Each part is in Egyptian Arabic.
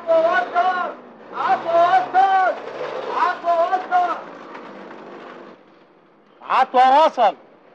عفو وسط عفو وسط عفو وسط عطوة وصل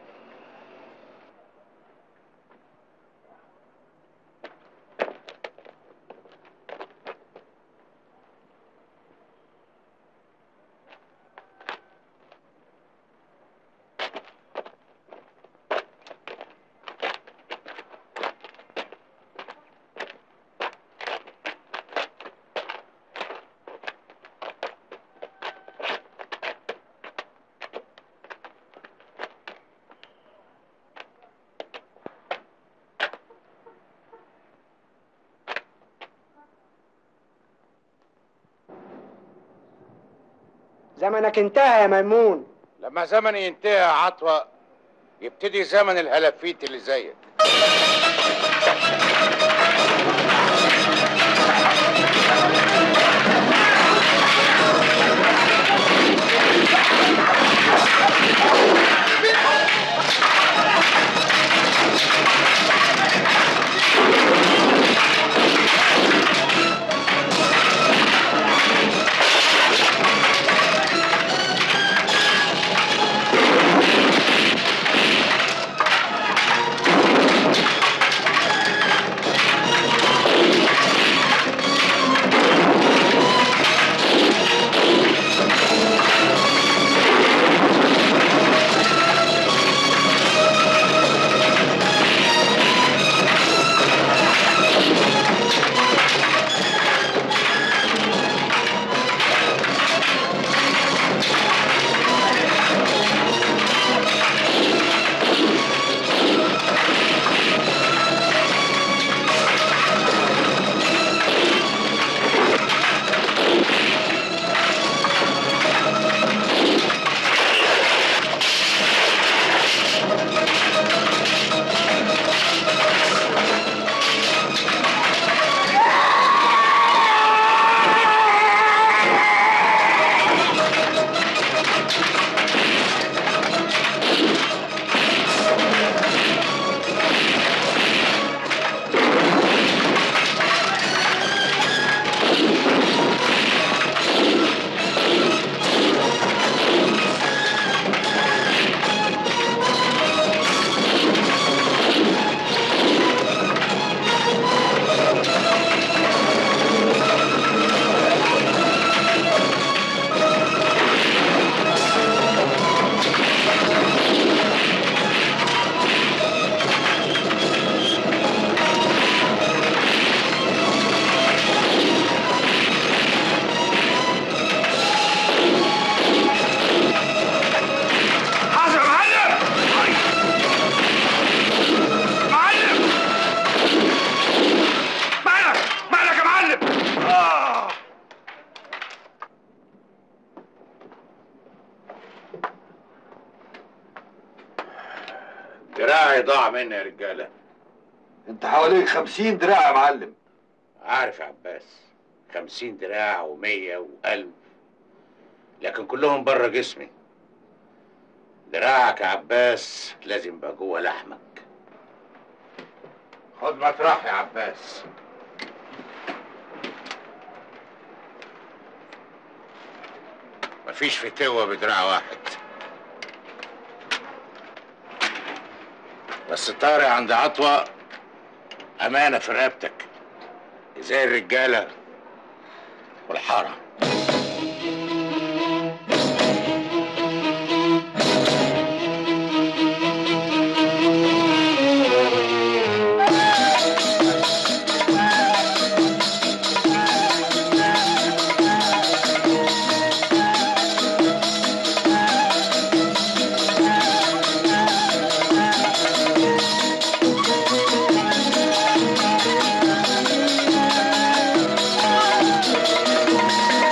زمنك انتهى يا ميمون لما زمني ينتهي يا عطوة يبتدي زمن الهلافيت اللي زيك حاضر يا معلم معلم مالك مالك يا معلم آه. دراعي ضاع مني يا رجالة انت حواليك خمسين دراع يا معلم عارف يا عباس خمسين دراع ومية وألف لكن كلهم بره جسمي دراعك يا عباس لازم يبقى جوه لحمك خد مطرح يا عباس مفيش فتوة بدراع واحد بس طارق عند عطوة أمانة في رقبتك زي الرجالة والحارة آه.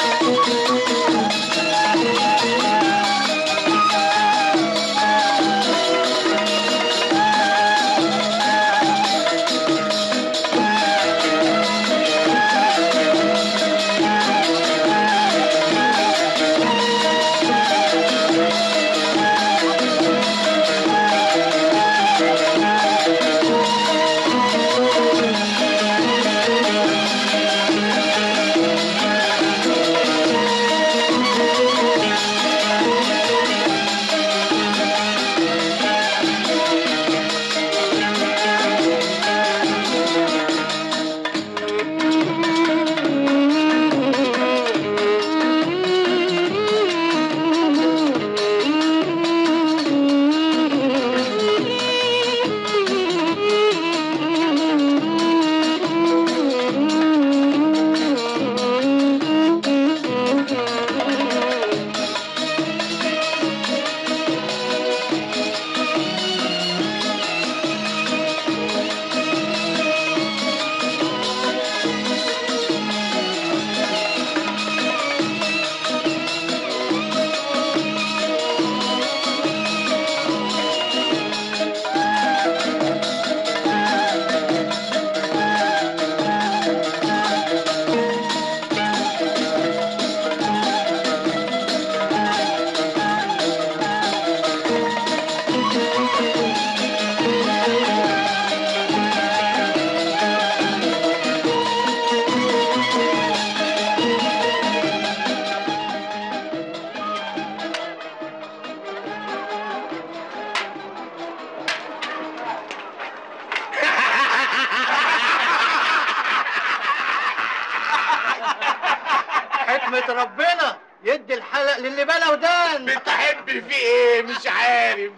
حكمة ربنا يدي الحلق للي بلا ودان بتحب في ايه مش عارف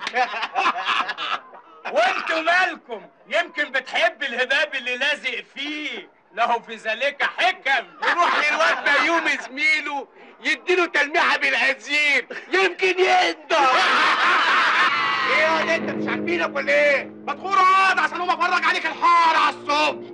وانتوا مالكم يمكن بتحب الهباب اللي لازق فيه له في ذلك حكم يروح للواد بيومي زميله يديله تلميحه بالهزيم يمكن يندم ايه يا ده انت مش عاجبينك ولا ايه؟ مدخور اقعد عشان اقوم افرج عليك الحاره على الصبح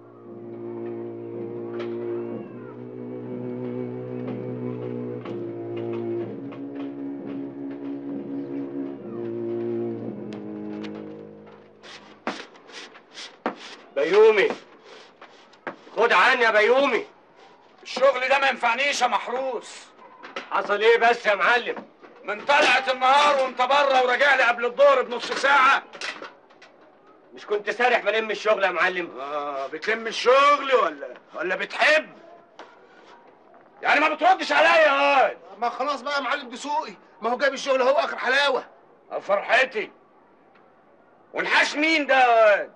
بيومي خد عني يا بيومي الشغل ده ما ينفعنيش يا محروس حصل ايه بس يا معلم من طلعت النهار وانت بره وراجع لي قبل الظهر بنص ساعة مش كنت سارح بلم الشغل يا معلم اه بتلم الشغل ولا ولا بتحب؟ يعني ما بتردش عليا يا واد ما خلاص بقى يا معلم دسوقي ما هو جايب الشغل اهو اخر حلاوة يا فرحتي ونحاش مين ده يا واد؟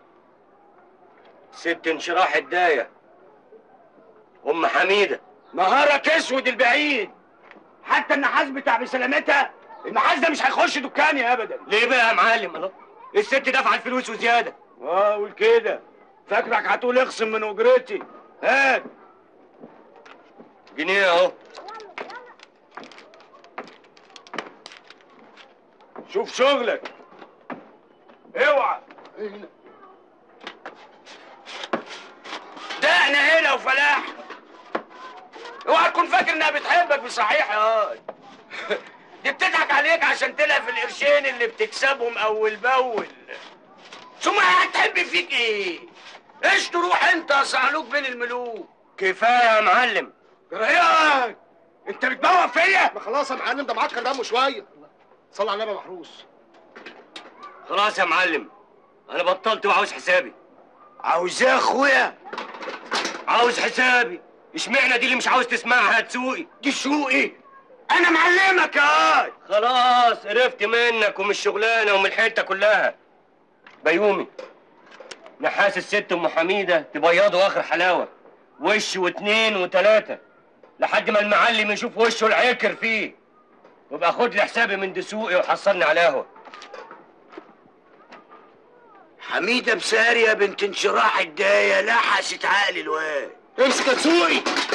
ست انشراح الداية ام حميدة نهارك اسود البعيد حتى النحاس بتاع بسلامتها النحاس ده مش هيخش دكاني ابدا ليه بقى يا معلم الله الست دافعة الفلوس وزيادة اه قول كده فاكرك هتقول اخصم من اجرتي هات جنيه اهو شوف شغلك اوعى دقنا هنا وفلاح اوعى تكون فاكر انها بتحبك بصحيح يا واد. دي بتضحك عليك عشان تلهى القرشين اللي بتكسبهم اول باول ثم هتحب فيك ايه ايش تروح انت يا صعلوك بين الملوك كفاية يا معلم رايك انت بتبوق فيا ما خلاص يا معلم ده معكر دمه شوية صلى على النبي يا محروس خلاص يا معلم انا بطلت وعاوز حسابي عاوز ايه يا اخويا عاوز حسابي اشمعنى دي اللي مش عاوز تسمعها تسوقي دي شوقي انا معلمك يا واد. خلاص قرفت منك ومن الشغلانه ومن الحته كلها بيومي نحاس الست ام حميده تبيضه اخر حلاوه وش واتنين وتلاته لحد ما المعلم يشوف وشه العكر فيه وابقى خد لي حسابي من دسوقي وحصلني على قهوه حميده بساريه بنت انشراح الدايه لحست عقل الواد امسك يا دسوقي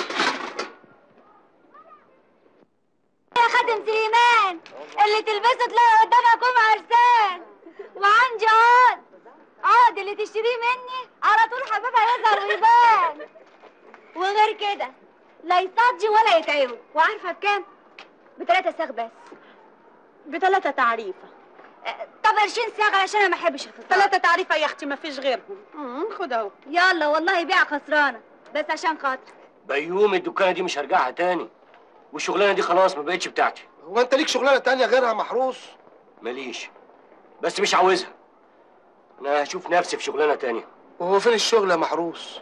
يا خادم سليمان اللي تلبسه تلاقي قدامك ام عرسان وعندي عقد عقد اللي تشتريه مني على طول حبيبها يظهر ويبان وغير كده لا يصدي ولا يتعوج وعارفه بكام؟ بتلاتة ساغ بس بثلاثة تعريفة أه، طب قرشين ساغ عشان انا ما احبش الخسارة ثلاثة تعريفة يا اختي ما فيش غيرهم امم خد اهو يلا والله بيع خسرانه بس عشان خاطر بيومي الدكانه دي مش هرجعها تاني والشغلانه دي خلاص ما بقتش بتاعتي هو انت ليك شغلانة تانية غيرها يا محروس ماليش بس مش عاوزها انا هشوف نفسي في شغلانه تانية وهو فين الشغل يا محروس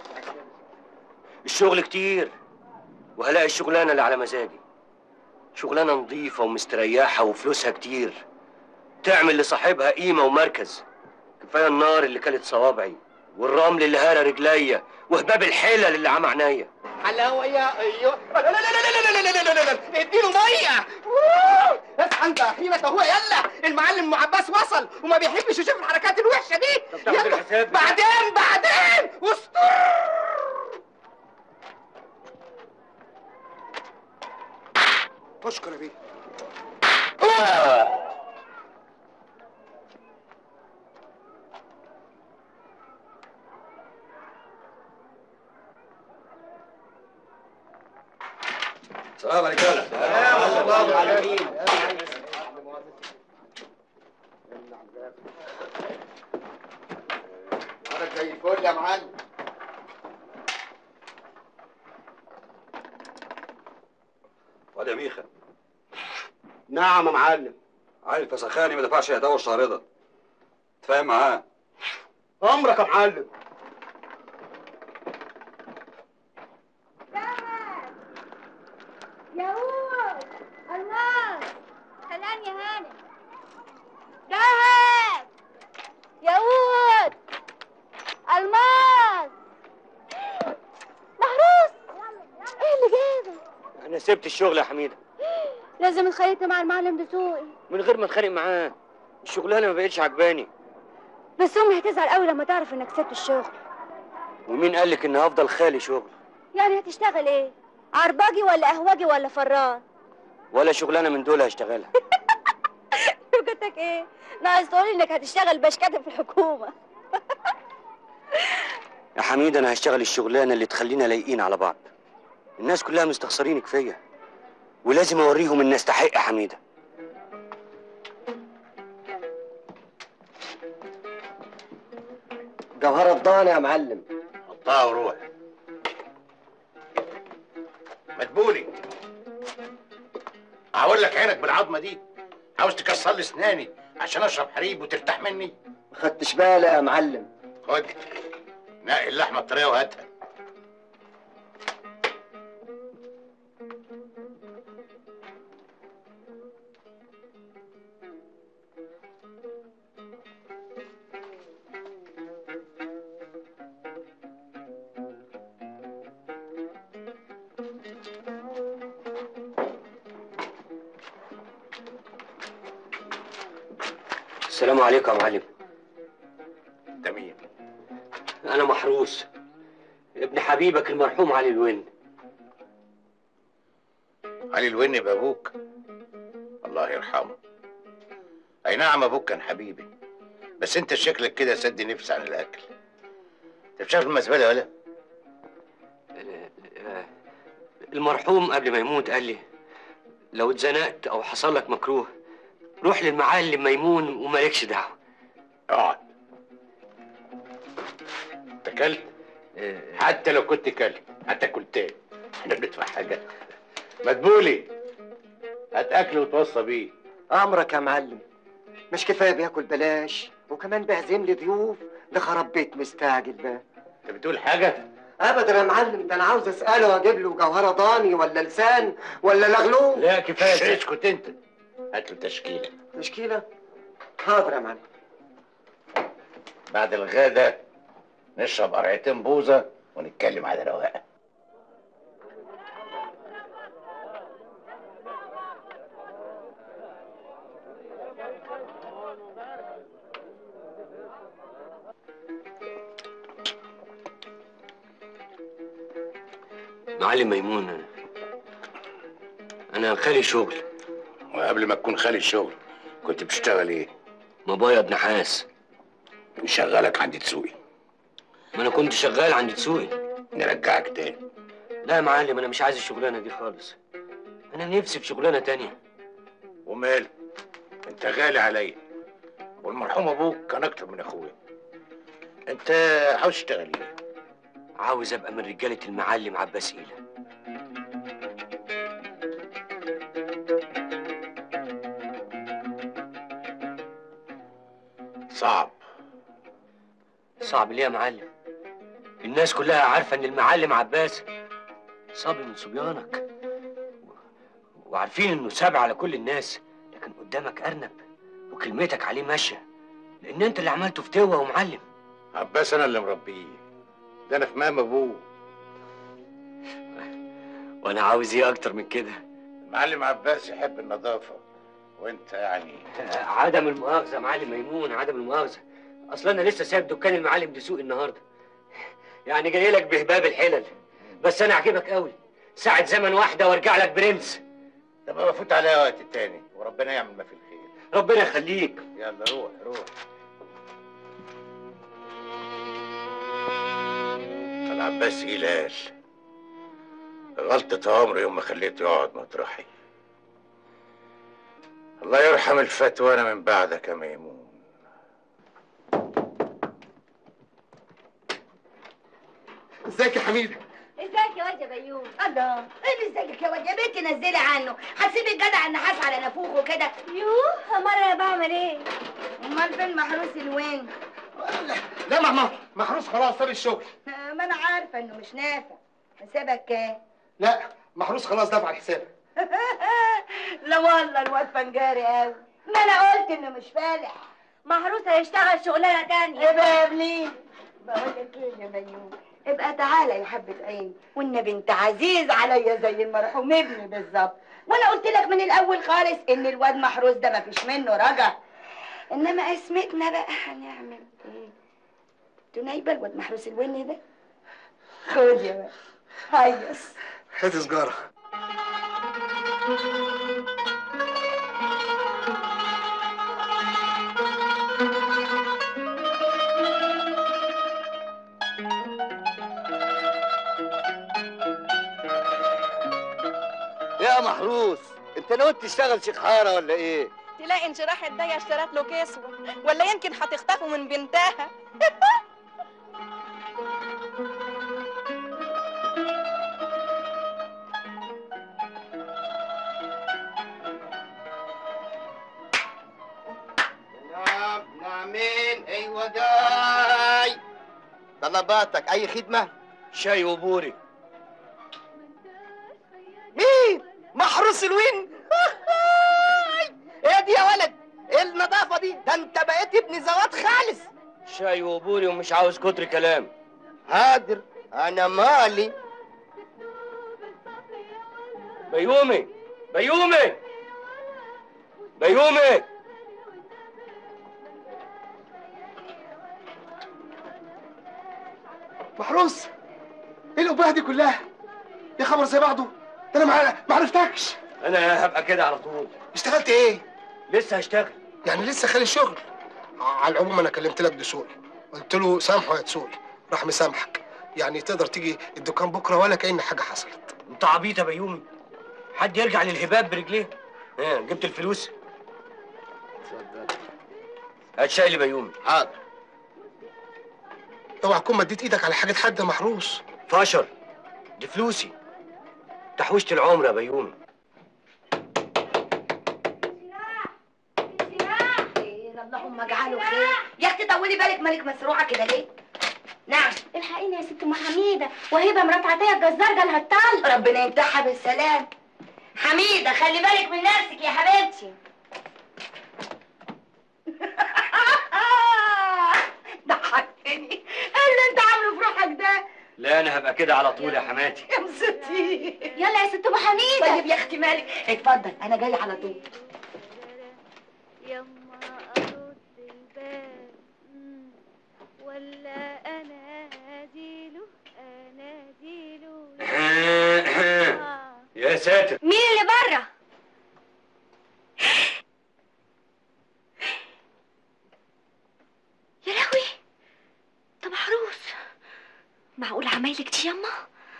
الشغل كتير وهلاقي الشغلانه اللي على مزاجي شغلانه نظيفه ومستريحه وفلوسها كتير تعمل لصاحبها قيمه ومركز كفايه النار اللي كلت صوابعي والرمل اللي هارى رجليا وهباب الحلل اللي عمى عينيا حلاوة يا ايوه لا لا لا لا لا لا لا لا لا لا اديله مية أوه. اصحى انت يا حيمة هو يلا المعلم ام عباس وصل وما بيحبش يشوف الحركات الوحشة دي طب تاخد يلا الحساب بتاعك. بعدين بعدين واستر اشكر يا بيه سلام عليكم انا زي الفل يا معلم واد يا ميخا نعم يا معلم عيل فسخاني ما دفعش هداوه الشهر ده تفاهم معاه امرك يا معلم ياقوت الماس سلام يا هانم دهب ياقوت الماس محروس ايه اللي جابك انا سبت الشغل يا حميده لازم اتخيلت مع المعلم دسوقي من غير ما اتخانق معاه الشغلانه ما بقتش عجباني بس امي هتزعل قوي لما تعرف انك سبت الشغل ومين قال لك اني هفضل خالي شغل يعني هتشتغل ايه عرباجي ولا قهوجي ولا فران ولا شغلانه من دول هشتغلها لغتك ايه ناقص تقولي انك هتشتغل بشكاتب في الحكومه يا حميد انا هشتغل الشغلانه اللي تخلينا لايقين على بعض الناس كلها مستخسرينك فيا ولازم اوريهم اني استحق يا حميده جوهرة الضانة يا معلم حطها وروح مدبولي هقول لك عينك بالعظمه دي عاوز تكسر لي اسناني عشان اشرب حليب وترتاح مني ما خدتش بالي يا معلم خد نقي اللحمه الطريه وهاتها السلام عليكم يا معلم انت مين انا محروس ابن حبيبك المرحوم علي الون علي الوني بابوك الله يرحمه اي نعم ابوك كان حبيبي بس انت شكلك كده سد نفسي عن الاكل انت بتشتغل في المزبله ولا المرحوم قبل ما يموت قال لي لو اتزنقت او حصل لك مكروه روح للمعلم ميمون ومالكش دعوه اقعد انت كلت حتى لو كنت كلت هتاكل تاني احنا بندفع حاجه مدبولي هات اكل وتوصى بيه امرك يا معلم مش كفايه بياكل بلاش وكمان بيعزم لي ضيوف ده خراب بيت مستعجل بقى انت بتقول حاجه ابدا يا معلم ده انا عاوز اساله واجيب له جوهره ضاني ولا لسان ولا لغلوب لا كفايه اسكت انت هات له تشكيله تشكيله حاضر يا معلم بعد الغدا نشرب قرعتين بوظه ونتكلم على رواقه معلم ميمون انا انا خالي شغل وقبل ما تكون خالي الشغل كنت بتشتغل ايه؟ مبيض نحاس نشغلك عند تسوقي ما انا كنت شغال عند تسوقي نرجعك تاني لا يا معلم انا مش عايز الشغلانه دي خالص انا نفسي في شغلانه تانية ومال انت غالي عليا والمرحوم ابوك كان اكتر من اخويا انت عاوز تشتغل ايه؟ عاوز ابقى من رجاله المعلم عباس إيلة صعب صعب ليه يا معلم الناس كلها عارفه ان المعلم عباس صبي من صبيانك و- وعارفين انه سابع على كل الناس لكن قدامك ارنب وكلمتك عليه ماشيه لان انت اللي عملته فتوه ومعلم عباس انا اللي مربيه ده انا في مقام ابوه وانا عاوز ايه اكتر من كده المعلم عباس يحب النظافه وانت يعني عدم المؤاخذه يا معلم ميمون عدم المؤاخذه اصل انا لسه سايب دكان المعلم دسوقي النهارده يعني جاي لك بهباب الحلل بس انا عاجبك قوي ساعة زمن واحدة وارجع لك برنس طب بفوت عليها وقت تاني وربنا يعمل ما في الخير ربنا يخليك يلا روح روح العباس هلال غلطة عمري يوم ما خليته يقعد مطرحي الله يرحم الفتوى انا من بعدك يا ميمون ازيك يا حميده ازيك يا واد يا بيوم الله ايه اللي ازيك يا واد يا بنتي نزلي عنه هتسيبي الجدع النحاس على نافوخه كده يوه امال انا بعمل ايه امال فين محروس الوين لا ماما محروس خلاص ساب الشغل آه، ما انا عارفه انه مش نافع حسابك كام لا محروس خلاص دفع الحساب لا والله الواد فنجاري قوي ما انا قلت انه مش فالح محروس هيشتغل شغلانه ايه تانية بقى يا ابني بقول لك ايه يا بيوم ابقى تعالى يا حبة عيني والنبي انت عزيز عليا زي المرحوم ابني بالظبط وانا قلت لك من الاول خالص ان الواد محروس ده مفيش منه رجع انما اسمتنا بقى هنعمل ايه تنايبه الواد محروس الوني ده خد يا بقى هيص هات سجارة يا محروس انت ناوي تشتغل شيخ حاره ولا ايه تلاقي انشراح الدايه اشترت له كسوه ولا يمكن هتخطفه من بنتها نعم نعمين ايوه جاي طلباتك اي خدمه شاي وبوري مين محروس الوين ايه دي يا ولد ايه النظافه دي ده انت بقيت ابن زوات خالص شاي وبوري ومش عاوز كتر كلام حاضر انا مالي بيومي بيومي بيومي محروس ايه الأبهة دي كلها يا خبر زي بعضه ده انا ما ما عرفتكش انا هبقى كده على طول اشتغلت ايه لسه هشتغل يعني لسه خالي الشغل على العموم انا كلمت لك دسوقي قلت له سامحه يا دسوقي راح مسامحك يعني تقدر تيجي الدكان بكره ولا كأن حاجه حصلت انت عبيط يا بيومي حد يرجع للهباب برجليه ايه جبت الفلوس هات شاي لبيومي حاضر اوعى تكون مديت ايدك على حاجه حد يا محروس فشر دي فلوسي تحويشة العمر يا بيومي خير اللهم اجعله خير يا اختي طولي بالك مالك مسروعه كده ليه نعم الحقيني يا ست ام حميده وهبه مرات عطيه الجزار جالها الطلق ربنا يمتعها بالسلام حميده خلي بالك من نفسك يا حبيبتي ضحكتني ايه اللي انت عامله في روحك ده لا انا هبقى كده على طول يا حماتي يا مستي يلا يا ست ام حميده طيب يا اختي مالك اتفضل انا جاي على طول يما ارد الباب مم. ولا انا اديله اناديله يا ساتر مين اللي بره يا لهوي ده محروس معقول عمايلك دي يما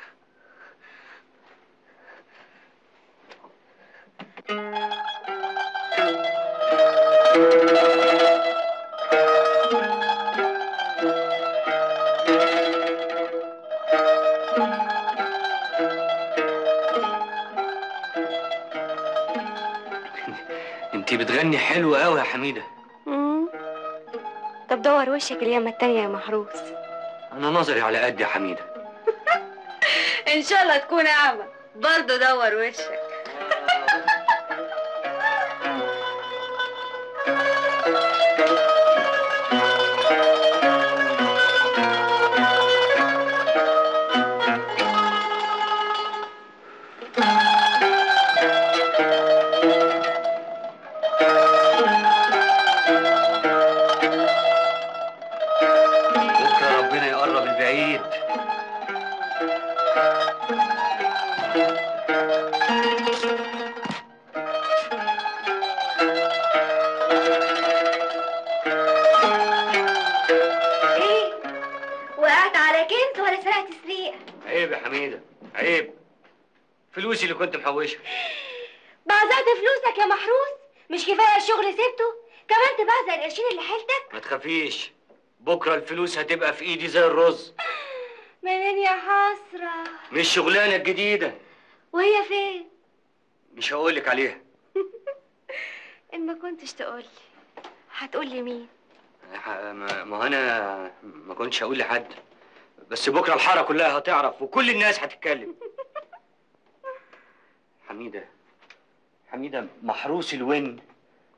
انت بتغني حلو قوي يا حميده مم. طب دور وشك اليمة التانية يا محروس انا نظري على قد يا حميده ان شاء الله تكون اعمى برضه دور وشك بكره ربنا يقرب البعيد ايه وقعت على كنز ولا سرقت سريقة عيب يا حميده عيب فلوسي اللي كنت محوشها بعزقت فلوسك يا محروس مش كفاية الشغل سبته كمان تبعزق القرشين اللي حيلتك ما تخافيش بكره الفلوس هتبقى في ايدي زي الرز منين يا حسرة مش شغلانه الجديده وهي فين مش هقولك عليها ان ما كنتش تقولي هتقولي مين ح- ما ما هو انا ما كنتش هقول لحد بس بكره الحاره كلها هتعرف وكل الناس هتتكلم حميده حميده محروس الون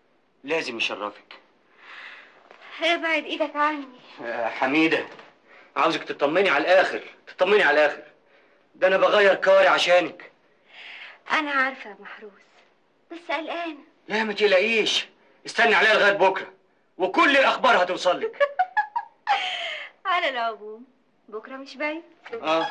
لازم يشرفك ابعد ايدك عني آه، حميده عاوزك تطمني على الاخر تطمني على الاخر ده انا بغير كاري عشانك انا عارفه يا محروس بس قلقانه لا ما تقلقيش استني عليها لغايه بكره وكل الاخبار هتوصل لك على العموم بكره مش بعيد اه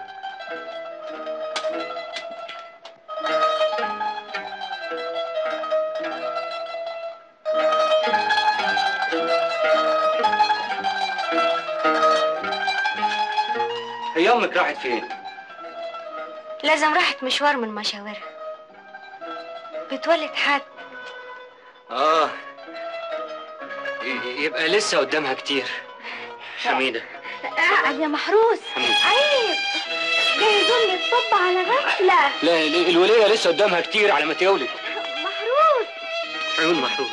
هي امك راحت فين لازم راحت مشوار من مشاورها بتولد حد اه ي- يبقى لسه قدامها كتير حميده اقعد يا محروس عيب جايزوني الطب على غفله لا ال- الوليه لسه قدامها كتير على ما تولد محروس عيون محروس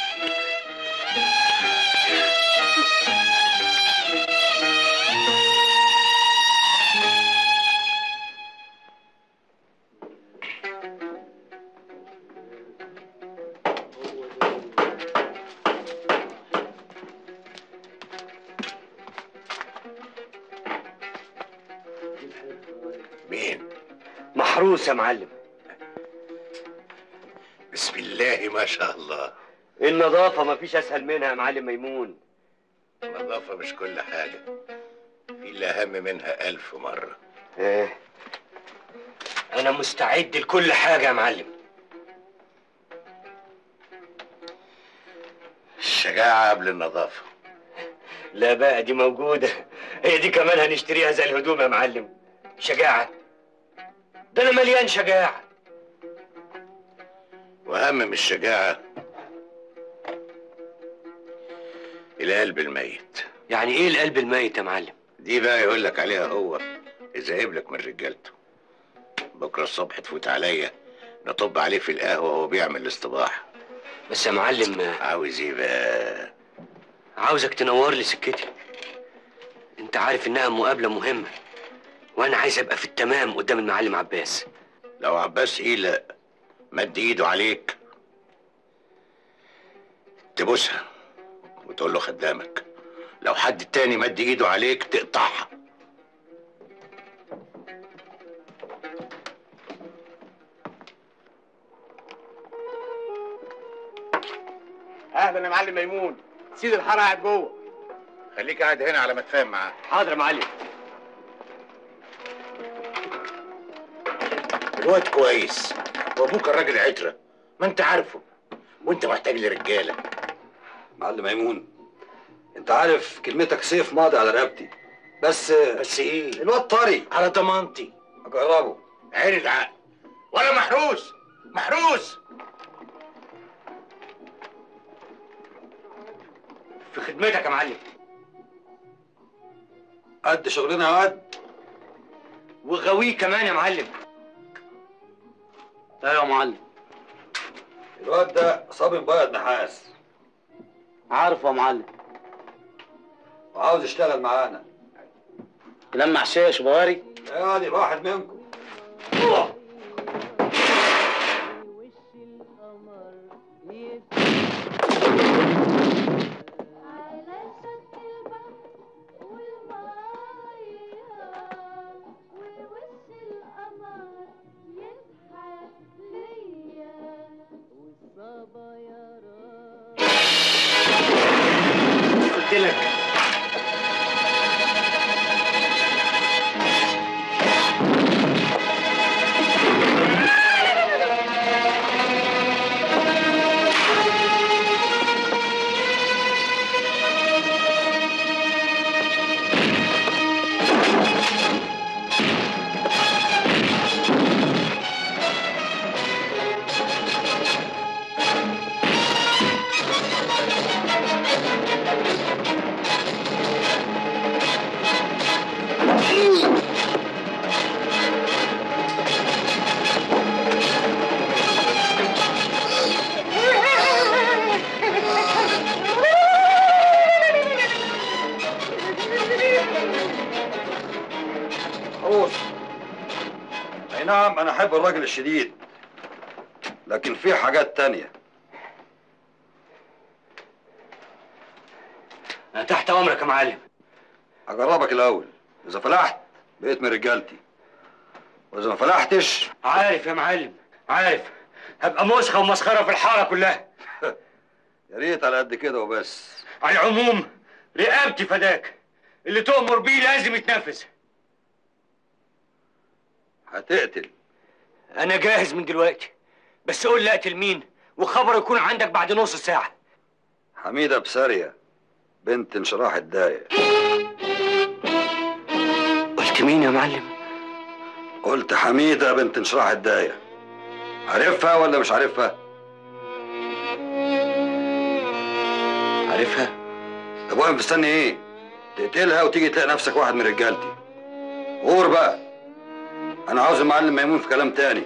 مين محروس يا معلم بسم الله ما شاء الله النظافه ما فيش اسهل منها يا معلم ميمون النظافة مش كل حاجة في اللي أهم منها ألف مرة ايه انا مستعد لكل حاجه يا معلم الشجاعة قبل النظافة لا بقى دي موجوده هي دي كمان هنشتريها زي الهدوم يا معلم شجاعه ده انا مليان شجاعه وأهم من الشجاعة القلب الميت يعني ايه القلب الميت يا معلم دي بقى يقول لك عليها هو إذا قبلك من رجالته بكرة الصبح تفوت عليا نطب عليه في القهوة وهو بيعمل الاصطباح بس يا معلم عاوز ايه بقى عاوزك تنور لي سكتي انت عارف انها مقابله مهمه وانا عايز ابقى في التمام قدام المعلم عباس لو عباس ايه لا مد ايده عليك تبوسها وتقول له خدامك لو حد تاني مد ايده عليك تقطعها اهلا يا معلم ميمون سيد الحاره قاعد جوه خليك قاعد هنا على ما تفهم معاه حاضر يا معلم الواد كويس وابوك الراجل عترة ما انت عارفه وانت محتاج لرجاله معلم ميمون انت عارف كلمتك سيف ماضي على رقبتي بس بس ايه الواد طري على ضمانتي اجربه عين العقل ولا محروس محروس في خدمتك يا معلم قد شغلنا يا واد وغاويه كمان يا معلم ايوه يا معلم الواد ده صبي مبيض نحاس عارفه يا معلم وعاوز يشتغل معانا لما حشيش بواري يا دي واحد منكم قلت لك حوش اي نعم انا احب الراجل الشديد لكن في حاجات تانية انا تحت امرك يا معلم هجربك الاول اذا فلحت بقيت من رجالتي واذا ما فلحتش عارف يا معلم عارف هبقى مسخه ومسخره في الحاره كلها يا ريت على قد كده وبس على العموم رقابتي فداك اللي تؤمر بيه لازم يتنفذ هتقتل انا جاهز من دلوقتي بس قول لي اقتل مين وخبر يكون عندك بعد نص ساعه حميدة بسارية بنت انشراح الداية قلت مين يا معلم قلت حميدة بنت انشراح الداية عارفها ولا مش عارفها؟ عارفها طب واقف مستني ايه؟ تقتلها وتيجي تلاقي نفسك واحد من رجالتي غور بقى انا عاوز المعلم ميمون في كلام تاني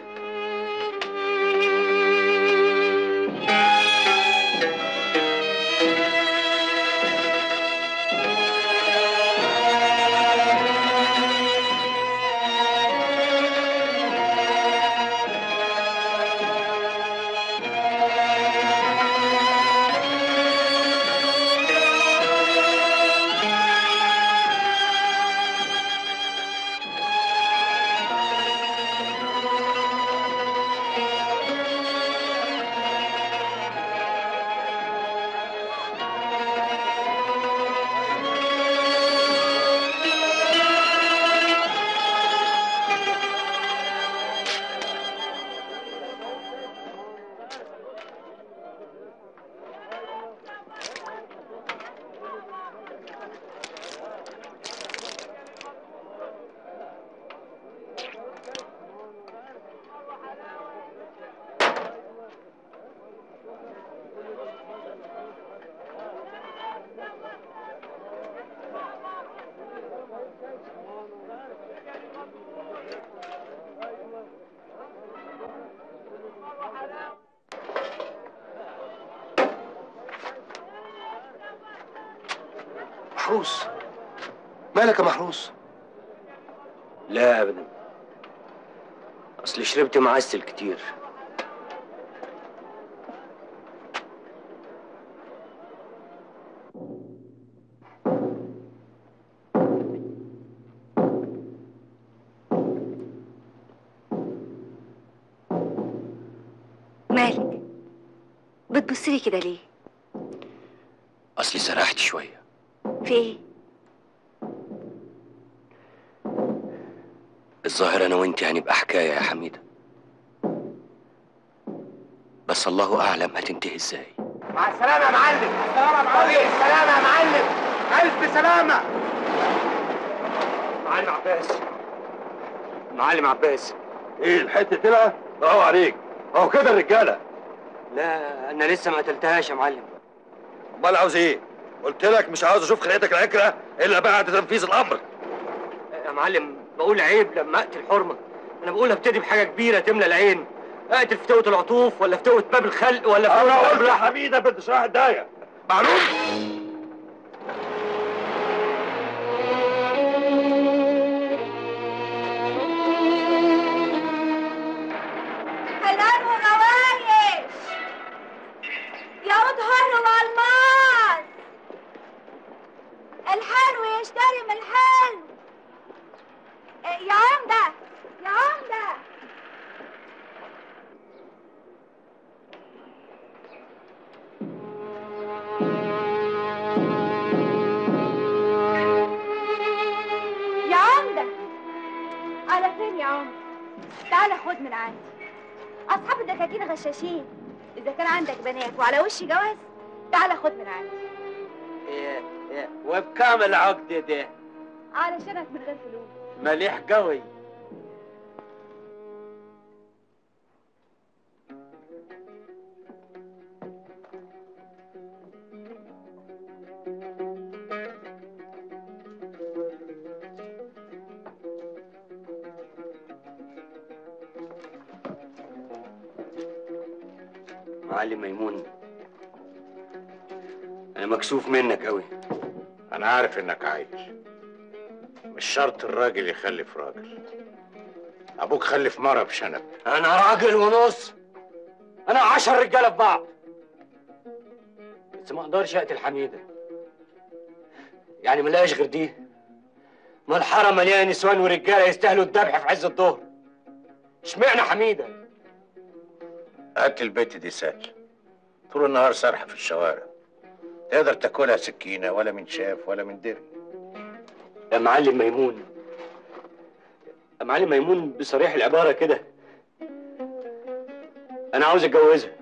محروس مالك يا محروس لا ابدا اصل شربت معسل كتير مالك بتبصلي كده ليه اصلي سرحت شويه في ايه الظاهر انا وانت هنبقى حكايه يا حميده بس الله اعلم هتنتهي ازاي مع السلامة يا معلم السلامة يا معلم السلامة يا معلم ألف سلامة معلم عباس معلم عباس ايه الحته طلع برافو عليك اهو كده الرجاله لا انا لسه ما قتلتهاش يا معلم امال عاوز ايه قلت لك مش عاوز اشوف خلقتك العكره الا بعد تنفيذ الامر يا معلم بقول عيب لما اقتل حرمه انا بقول ابتدي بحاجه كبيره تملى العين اقتل فتوة العطوف ولا فتوة باب الخلق ولا فتوة انا باب قلت اللحم حميده بنت شراح الدايه معلوم حلال وغوايش يعود هر والماس الحلو يشتري من الحلو إيه، يا عمدة يا عمدة يا عمدة على فين يا عمدة تعالى خد من عندي اصحاب الدكاكين غشاشين اذا كان عندك بنات وعلى وش جواز تعالى خد من عندي وبكام العقد ده علشانك من غير فلوس مليح قوي معلم ميمون انا مكسوف منك قوي انا عارف انك عايش مش شرط الراجل يخلف راجل ابوك خلف مرة بشنب انا راجل ونص انا عشر رجاله في بعض بس ما اقدرش اقتل حميده يعني ملاقيش غير دي ما الحاره مليانه نسوان ورجاله يستاهلوا الذبح في عز الظهر اشمعنى حميده اكل البيت دي سهل طول النهار سرحه في الشوارع تقدر تاكلها سكينه ولا من شاف ولا من دري يا معلم ميمون يا معلم ميمون بصريح العباره كده انا عاوز اتجوزها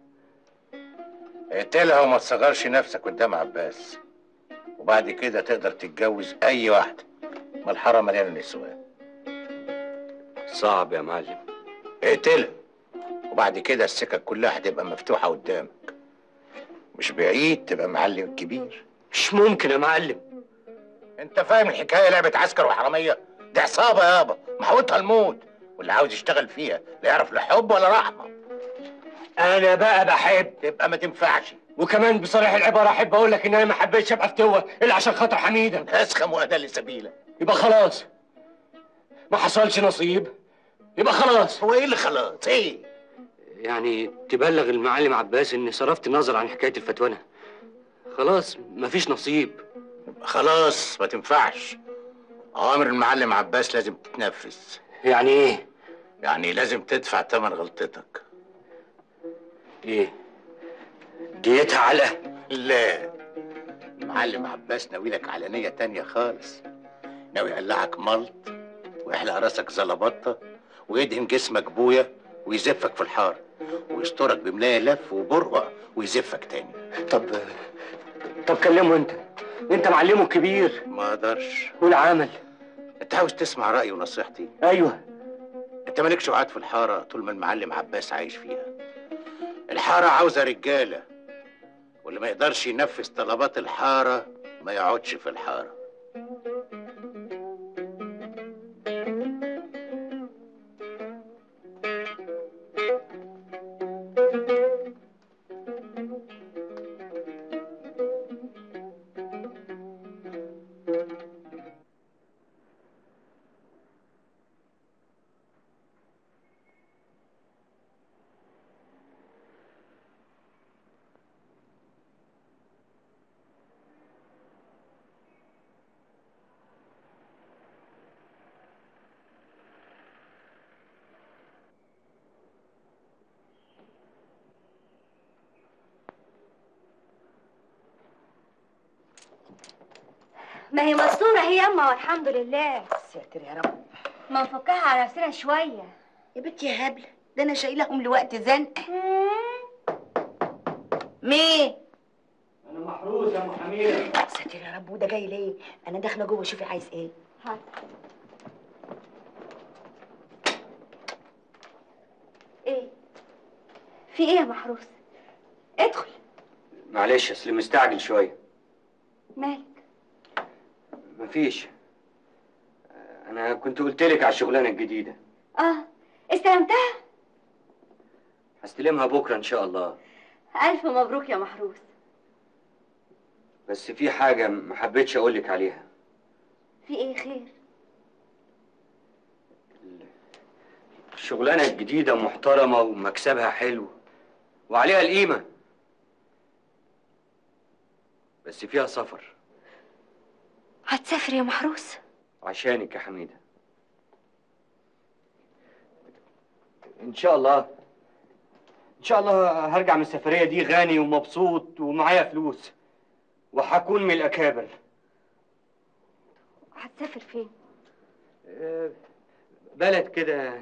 اقتلها وما تصغرش نفسك قدام عباس وبعد كده تقدر تتجوز اي واحده ما الحاره مليانه نسوان صعب يا معلم اقتلها وبعد كده السكك كلها هتبقى مفتوحه قدامك مش بعيد تبقى معلم كبير مش ممكن يا معلم انت فاهم الحكايه لعبه عسكر وحراميه دي عصابه يابا محوطها الموت واللي عاوز يشتغل فيها لا يعرف لا حب ولا رحمه انا بقى بحب تبقى ما تنفعش وكمان بصريح العباره احب اقول لك ان انا ما حبيتش ابقى فتوه الا عشان خاطر حميده اسخم واهدى لسبيله يبقى خلاص ما حصلش نصيب يبقى خلاص هو ايه اللي خلاص ايه يعني تبلغ المعلم عباس اني صرفت النظر عن حكايه الفتوانه خلاص مفيش نصيب خلاص ما تنفعش اوامر المعلم عباس لازم تتنفذ يعني ايه يعني لازم تدفع ثمن غلطتك ايه ديتها علقه لا المعلم عباس ناوي لك على نية تانية خالص ناوي يقلعك ملط ويحلق راسك زلبطة ويدهن جسمك بويا ويزفك في الحارة ويسترك بملاية لف وبرقع ويزفك تاني طب طب كلمه انت انت معلمه الكبير ما اقدرش والعمل انت عاوز تسمع رأيي ونصيحتي ايوه انت مالكش وعد في الحارة طول ما المعلم عباس عايش فيها الحارة عاوزة رجالة واللي ما يقدرش ينفذ طلبات الحارة ما يقعدش في الحارة ما هي مستورة هي يما والحمد لله ساتر يا رب ما نفكها على نفسنا شوية يا بنتي يا هبله ده انا شايلهم لوقت زنقه مين انا محروس يا ام حميده ساتر يا رب وده جاي ليه انا داخله جوه شوفي عايز ايه حاضر ايه في ايه يا محروس ادخل معلش اصل مستعجل شويه مالك مفيش انا كنت قلت لك على الشغلانه الجديده اه استلمتها هستلمها بكره ان شاء الله الف مبروك يا محروس بس في حاجه ما حبيتش اقول لك عليها في ايه خير الشغلانه الجديده محترمه ومكسبها حلو وعليها القيمه بس فيها سفر هتسافر يا محروس عشانك يا حميده ان شاء الله ان شاء الله هرجع من السفريه دي غني ومبسوط ومعايا فلوس وهكون من الاكابر هتسافر فين آه، بلد كده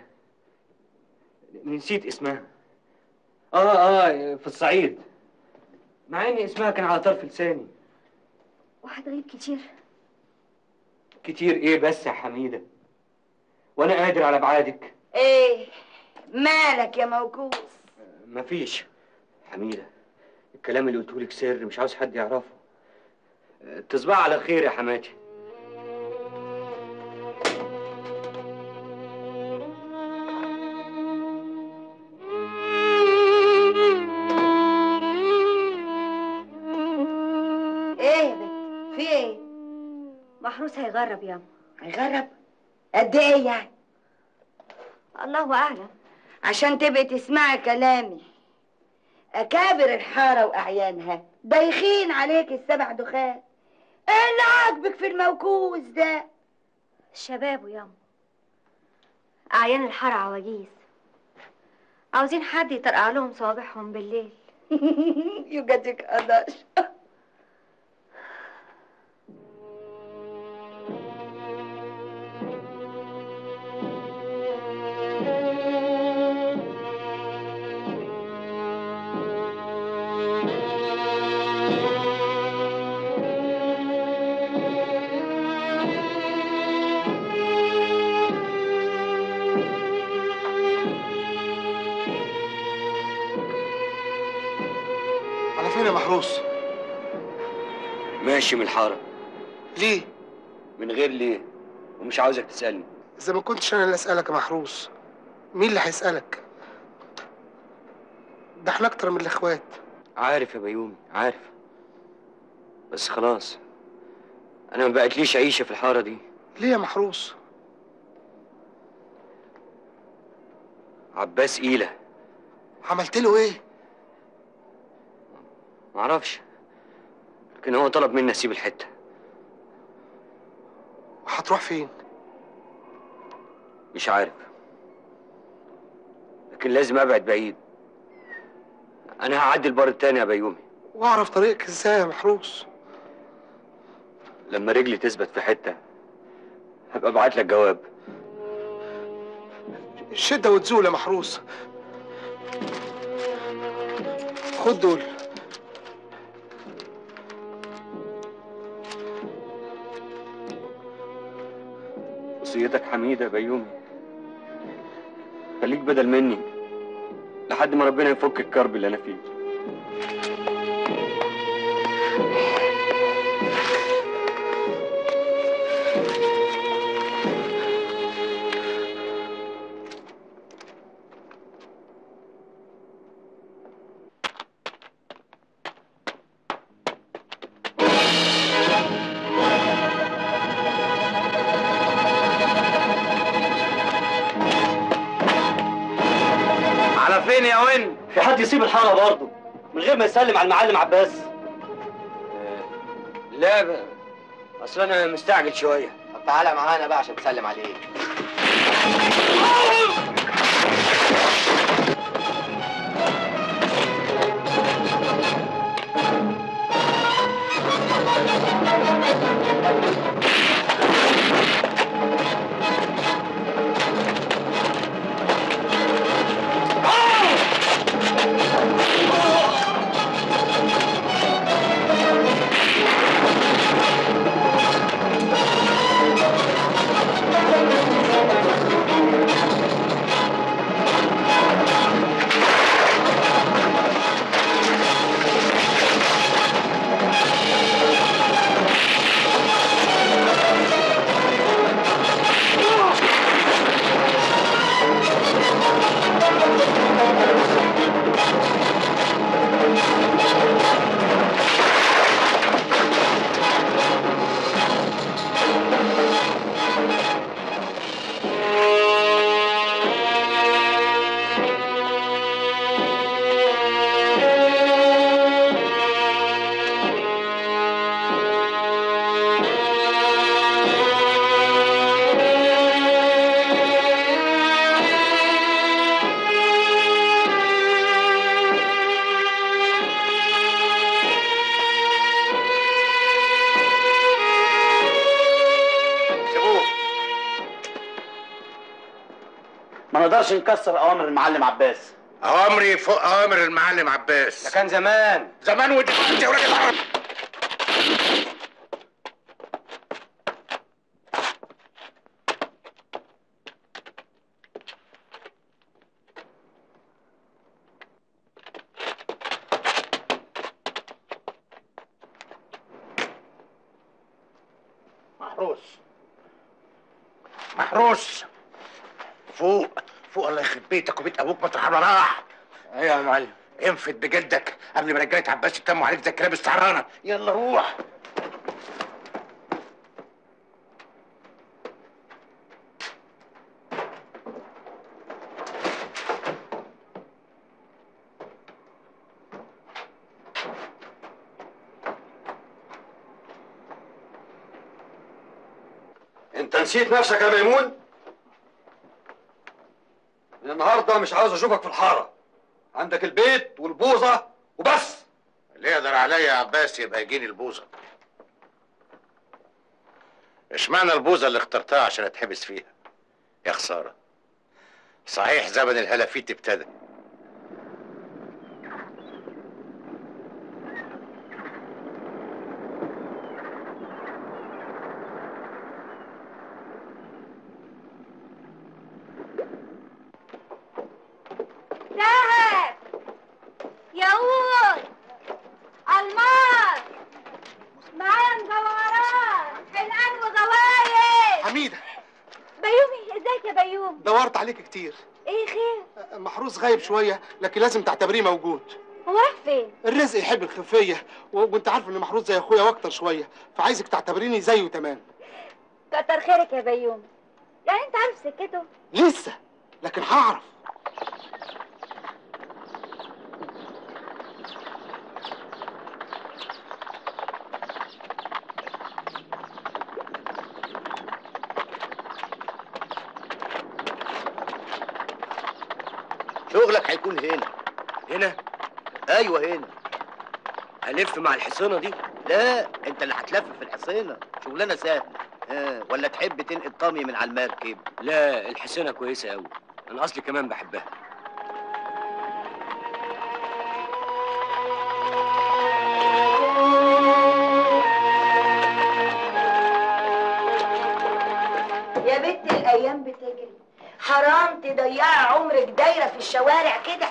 نسيت اسمها اه اه في الصعيد مع ان اسمها كان على طرف لساني وهتغيب كتير كتير ايه بس يا حميده وانا قادر على ابعادك ايه مالك يا موكوس مفيش حميده الكلام اللي قلته لك سر مش عاوز حد يعرفه آه، تصبح على خير يا حماتي ايه يا بنت في ايه محروس هيغرب ياما هيغرب قد ايه يعني الله اعلم عشان تبقي تسمعي كلامي اكابر الحاره واعيانها دايخين عليك السبع دخان ايه اللي عاجبك في الموكوس ده شباب وياما أعيان الحارة عواجيز عاوزين حد يطرقع لهم صوابعهم بالليل يوجدك قداش على فين يا محروس ماشي من الحاره ليه من غير ليه ومش عاوزك تسالني اذا ما كنتش انا اللي اسالك يا محروس مين اللي هيسالك ده احنا اكتر من الاخوات عارف يا بيومي عارف بس خلاص انا ما بقتليش عيشه في الحاره دي ليه يا محروس عباس قيله عملت له ايه معرفش لكن هو طلب مني اسيب الحته وهتروح فين مش عارف لكن لازم ابعد بعيد انا هعدي البر التاني يا بيومي واعرف طريقك ازاي يا محروس لما رجلي تثبت في حته هبقى ابعت لك جواب الشده وتزول يا محروس خد دول وصيتك حميده يا بيومي خليك بدل مني لحد ما ربنا يفك الكرب اللي انا فيه على فين يا وين؟ في حد يسيب الحاره برضه من غير ما يسلم على المعلم عباس لا ب... اصل انا مستعجل شويه طب تعالى معانا بقى عشان تسلم عليه سيبوه ما نقدرش نكسر اوامر المعلم عباس اوامري فوق اوامر المعلم عباس ده كان زمان زمان ودلوقتي يا راجل عرب. محروس محروس فوق فوق الله يخرب بيتك وبيت ابوك مطرح ما راح ايوه يا معلم انفد بجلدك قبل ما رجاله عباس يتموا عليك زي الكلاب السعرانه يلا روح انت انت نسيت نفسك يا ميمون من النهارده مش عاوز اشوفك في الحاره عندك البيت والبوظه وبس اللي يقدر عليا يا عباس يبقى يجيني البوظه اشمعنى البوظه اللي اخترتها عشان اتحبس فيها يا خساره صحيح زمن الهلافيت ابتدى ذهب ياقوت الماس معايا مجوهرات حلقان وغوايش حميده بيومي ازيك يا بيومي دورت عليك كتير ايه خير محروس غايب شويه لكن لازم تعتبريه موجود هو راح فين الرزق يحب الخفيه و... وانت عارف ان محروس زي اخويا واكتر شويه فعايزك تعتبريني زيه تمام كتر خيرك يا بيومي يعني انت عارف سكته لسه لكن هعرف شغلك هيكون هنا هنا ايوه هنا هلف مع الحصانه دي لا انت اللي هتلف في الحصينه شغلانه سهله آه. ولا تحب تنقل طامي من على المركب لا الحصانه كويسه قوي انا اصلي كمان بحبها يا بنت الايام بتجري حرام تضيعي عمرك دايره في الشوارع كده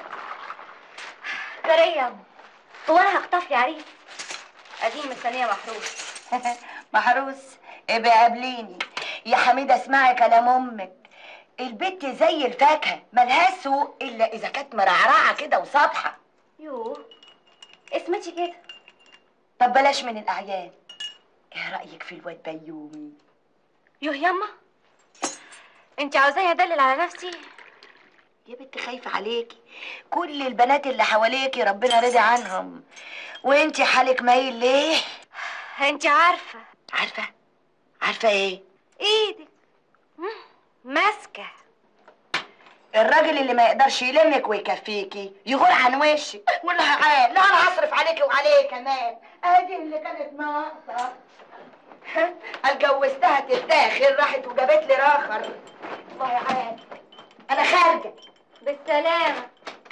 كريم هو انا هخطف لي عريس قديم مستنيه محروس محروس ابقى قابليني يا حميده اسمعي كلام امك البت زي الفاكهه ملهاش سوق الا اذا كانت مرعرعه كده وصابحه يوه اسمتي كده طب بلاش من الاعيان ايه رايك في الواد بيومي يوه ياما انت عاوزاني ادلل على نفسي يا بنت خايفه عليكي كل البنات اللي حواليكي ربنا رضي عنهم وانتي حالك مايل ليه انت عارفه عارفه عارفه ايه ايدك مم، ماسكه الراجل اللي ما يقدرش يلمك ويكفيكي يغور عن وشك ولا عال لا انا هصرف عليكي وعليه كمان ادي اللي كانت ناقصه اتجوزتها تتاخر راحت وجابت لي راخر الله عال انا خارجه بالسلامه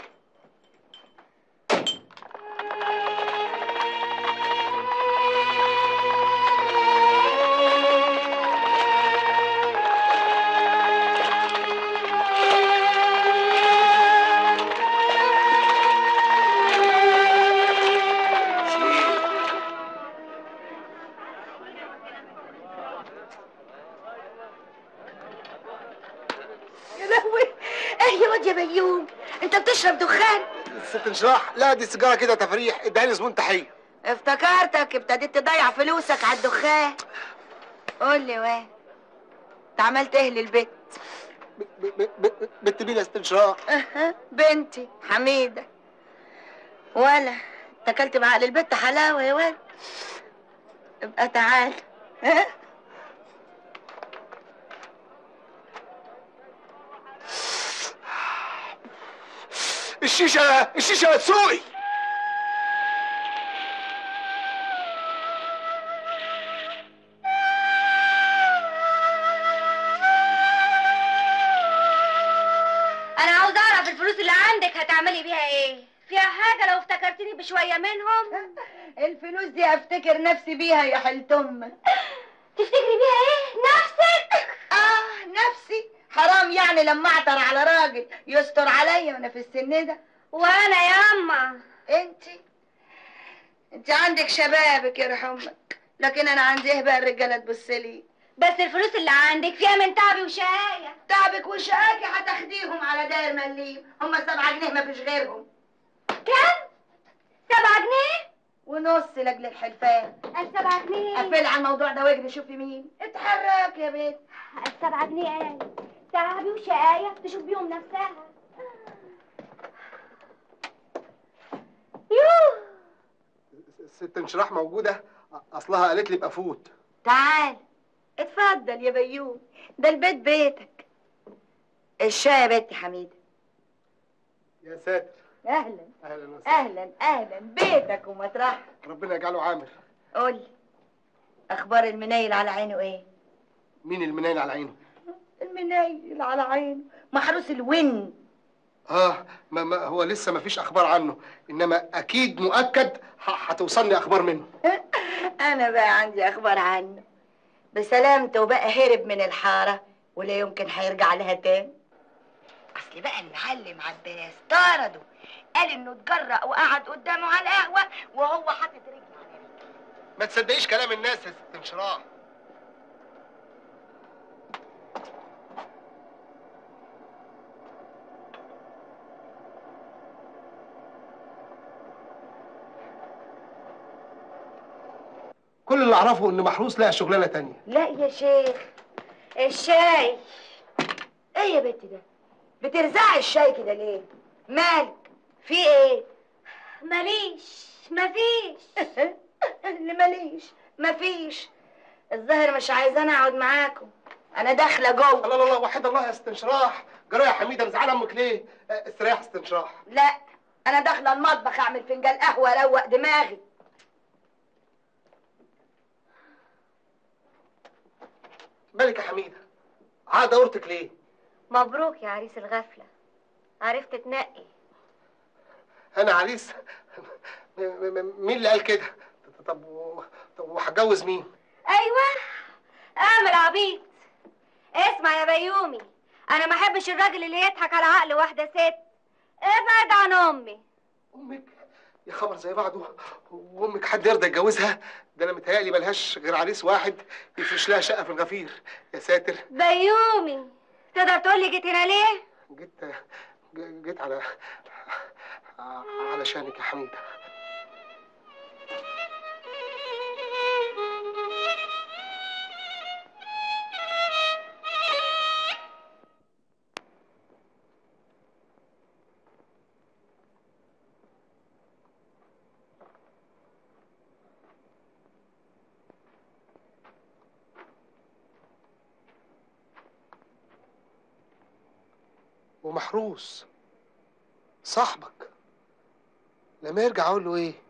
يا لهوي ايه يا واد يا بيوم انت بتشرب دخان ست انشراح لا دي سيجاره كده تفريح ادعي زبون تحيه افتكرتك ابتديت تضيع فلوسك على الدخان قول لي وين انت عملت ايه للبيت ب- ب- ب- بنت مين يا ست انشراح أها، بنتي حميدة ولا اتكلت مع أهل البيت حلاوة يا ولد ابقى تعال ها؟ الشيشه الشيشه تسوقي انا عاوز اعرف الفلوس اللي عندك هتعملي بيها ايه فيها حاجه لو افتكرتني بشويه منهم الفلوس دي افتكر نفسي بيها يا حلت امك تفتكري بيها ايه نفسك اه نفسي حرام يعني لما اعتر على راجل يستر عليا وانا في السن ده وانا ياما انت انت عندك شبابك يرحم امك لكن انا عندي ايه بقى الرجاله تبص لي بس الفلوس اللي عندك فيها من تعبي وشقاية تعبك وشقاكي هتاخديهم على داير مليم هم سبعة جنيه ما فيش غيرهم كم سبعة جنيه ونص لاجل الحلفان السبعة جنيه قفل على الموضوع ده واجري شوفي مين اتحرك يا بنت السبعة جنيه ايه تعبي وشقاية تشوف بيهم نفسها يوه ست انشراح موجوده اصلها قالت لي ابقى فوت تعال اتفضل يا بيوم ده البيت بيتك الشاي يا بنتي حميده يا ساتر اهلا اهلا وسهلا اهلا اهلا بيتك ومطرحك ربنا يجعله عامر قولي اخبار المنيل على عينه ايه مين المنين على عينه المنيل على عينه محروس الون اه ما ما هو لسه ما فيش اخبار عنه انما اكيد مؤكد ه- هتوصلني اخبار منه انا بقى عندي اخبار عنه بسلامته بقى هرب من الحاره ولا يمكن هيرجع لها تاني اصل بقى المعلم عباس طرده قال انه اتجرأ وقعد قدامه على القهوه وهو حاطط رجله على رجله ما تصدقيش كلام الناس يا ست انشراح كل اللي اعرفه ان محروس لها شغلانه تانية لا يا شيخ الشاي ايه يا بنتي ده بترزعي الشاي كده ليه مالك في ايه ماليش مفيش اللي ماليش مفيش الظاهر مش عايزاني اقعد معاكم انا داخله جوه الله الله الله وحد الله يا ست انشراح جرى يا حميده مزعله امك ليه آه، استريح يا ست انشراح لا انا داخله المطبخ اعمل فنجان قهوه اروق دماغي مالك يا حميده عاد دورتك ليه مبروك يا عريس الغفلة عرفت تنقي انا عريس م- م- م- مين اللي قال كده طب و- طب وهتجوز مين ايوه اعمل عبيط اسمع يا بيومي انا ما احبش الراجل اللي يضحك على عقل واحده ست ابعد عن امي امك يا خبر زي بعضه وامك حد يرضى يتجوزها ده انا متهيألي ملهاش غير عريس واحد يفرش لها شقه في الغفير يا ساتر بيومي تقدر تقول لي جيت هنا ليه جيت ج- جيت على علشانك يا حميده ومحروس صاحبك لما يرجع اقول له ايه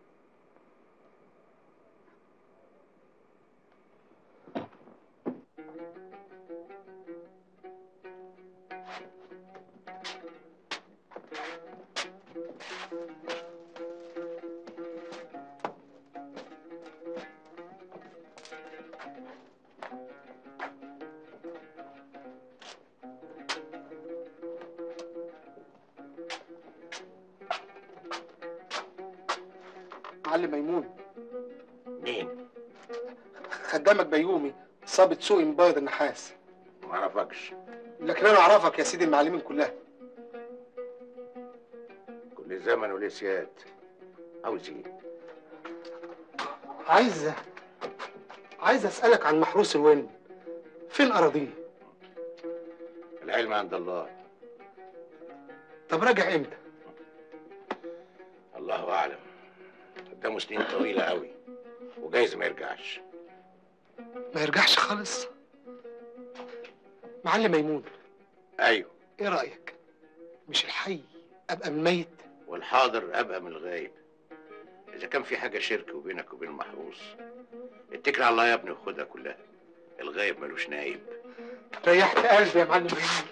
معلم ميمون مين؟ خدامك بيومي صابت سوقي من بيض النحاس ما اعرفكش لكن انا اعرفك يا سيدي المعلمين كلها كل زمن وليه سياد عاوز ايه؟ عايز عايز اسالك عن محروس الون فين اراضيه العلم عند الله طب راجع امتى الله اعلم قدامه سنين طويله قوي وجايز ما يرجعش ما يرجعش خالص معلم ميمون ايوه ايه رايك مش الحي ابقى من الميت والحاضر ابقى من الغايب اذا كان في حاجه شرك وبينك وبين محروس اتكل على الله يا ابني وخدها كلها الغايب ملوش نايب ريحت قلبي يا معلم ميمون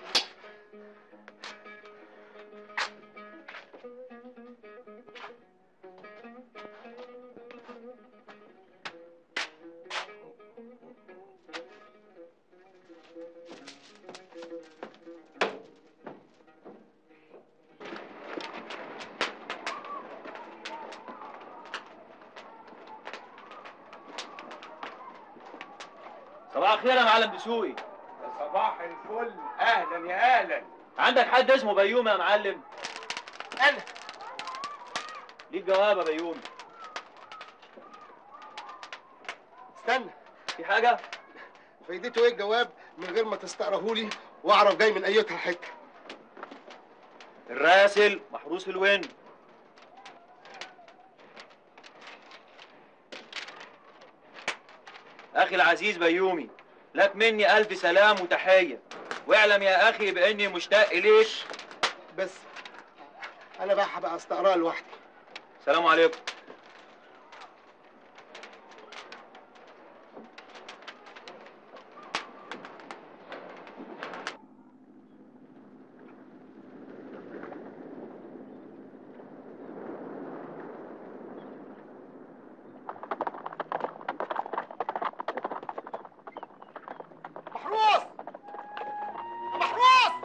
صباح الخير يا معلم دسوقي صباح الفل اهلا يا اهلا عندك حد اسمه بيومي يا معلم انا ليك جواب يا بيومي استنى في حاجه فايدته ايه الجواب من غير ما تستقرهولي واعرف جاي من ايتها حته الراسل محروس الون اخي العزيز بيومي لك مني الف سلام وتحيه واعلم يا اخي باني مشتاق اليك بس انا بقى هبقى استقرا لوحدي سلام عليكم محروس محروس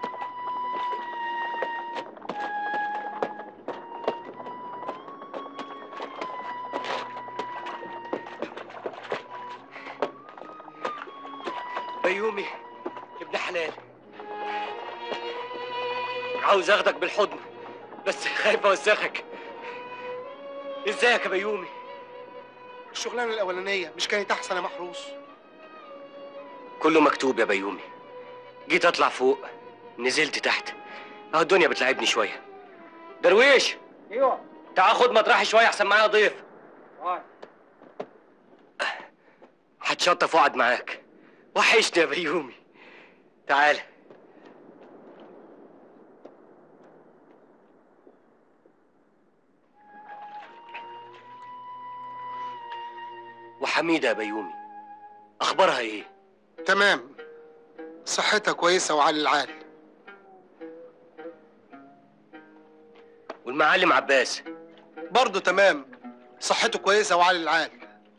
بيومي ابن حلال عاوز اخدك بالحضن بس خايف اوسخك ازيك يا بيومي الشغلانه الاولانيه مش كانت احسن يا محروس كله مكتوب يا بيومي جيت اطلع فوق نزلت تحت اهو الدنيا بتلعبني شويه درويش ايوه تعال خد مطرحي شويه احسن معايا ضيف هتشطف واقعد معاك وحشني يا بيومي تعال وحميدة يا بيومي أخبارها إيه؟ تمام صحتها كويسه وعلى العال والمعلم عباس برضه تمام صحته كويسه وعلى العال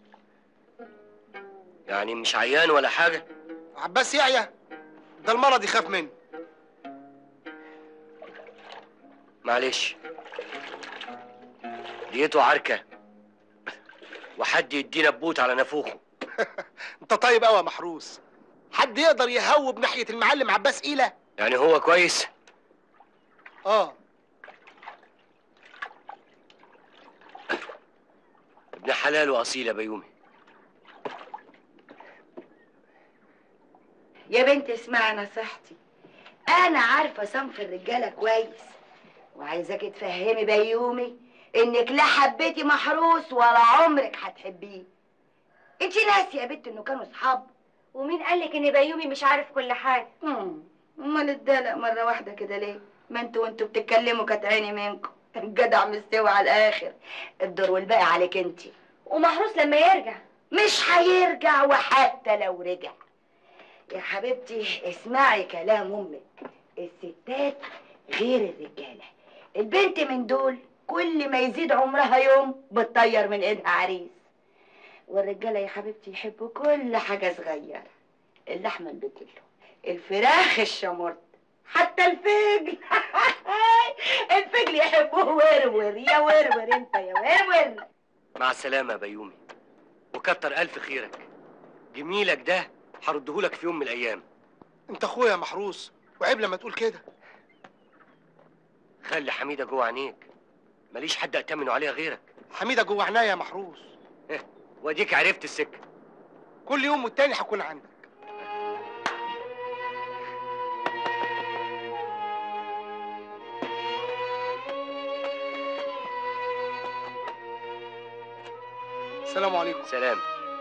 يعني مش عيان ولا حاجة؟ عباس يعيا ده المرض يخاف منه معلش ديته عركة وحد يدينا ببوت على نافوخه انت طيب قوي يا محروس حد يقدر يهوب ناحيه المعلم عباس ايله يعني هو كويس اه ابن حلال وأصيل يا بيومي يا بنت اسمعي نصيحتي انا عارفه صنف الرجاله كويس وعايزاكي تفهمي بيومي انك لا حبيتي محروس ولا عمرك هتحبيه انت ناسيه يا بنت انه كانوا صحاب ومين قالك ان بيومي مش عارف كل حاجه مم، امال اتدلق مره واحده كده ليه ما انتوا وانتوا بتتكلموا كانت عيني منكم الجدع مستوي على الاخر الدور والباقي عليك انت ومحروس لما يرجع مش هيرجع وحتى لو رجع يا حبيبتي اسمعي كلام امك الستات غير الرجاله البنت من دول كل ما يزيد عمرها يوم بتطير من ايدها عريس والرجاله يا حبيبتي يحبوا كل حاجه صغيره اللحمه البتلو الفراخ الشمرد حتى الفجل الفجل يحبوه ورور يا ورور انت يا ورور مع السلامة يا بيومي وكتر ألف خيرك جميلك ده هردهولك في يوم من الأيام انت اخويا يا محروس وعيب لما تقول كده خلي حميدة جوه عينيك ماليش حد أتمنه عليها غيرك حميده جوه عناية يا محروس واديك عرفت السكة كل يوم والتاني هكون عندك السلام عليكم سلام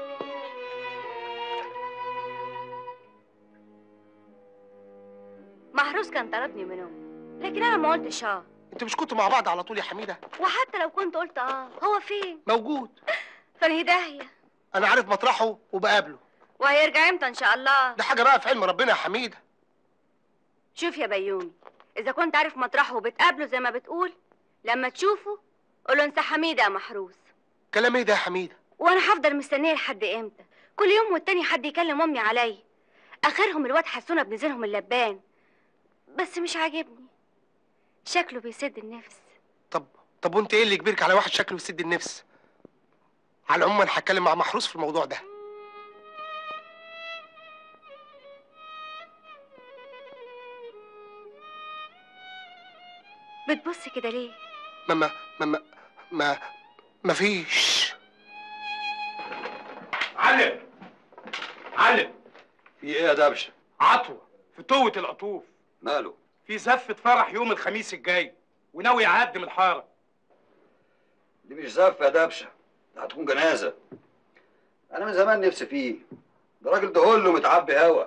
محروس كان طردني من امي لكن انا ما قلتش اه انتوا مش كنتوا مع بعض على طول يا حميده وحتى لو كنت قلت اه هو فين موجود فانهي داهيه انا عارف مطرحه وبقابله وهيرجع امتى ان شاء الله ده حاجه بقى في علم ربنا يا حميده شوف يا بيومي اذا كنت عارف مطرحه وبتقابله زي ما بتقول لما تشوفه قوله انت حميده يا محروس كلام ايه ده يا حميده وانا هفضل مستنيه لحد امتى كل يوم والتاني حد يكلم امي عليا اخرهم الواد حسونه ابن زينهم اللبان بس مش عاجبني شكله بيسد النفس طب طب وانت ايه اللي يجبرك على واحد شكله يسد النفس على العموم انا هتكلم مع محروس في الموضوع ده بتبص كده ليه ما ما ما ما ما, ما فيش علم علم في ايه يا دبشه عطوة في توة القطوف ماله في زفة فرح يوم الخميس الجاي وناوي يعدي من الحارة دي مش زفه يا دبشه ده هتكون جنازه انا من زمان نفسي فيه ده راجل ده له متعبي هوا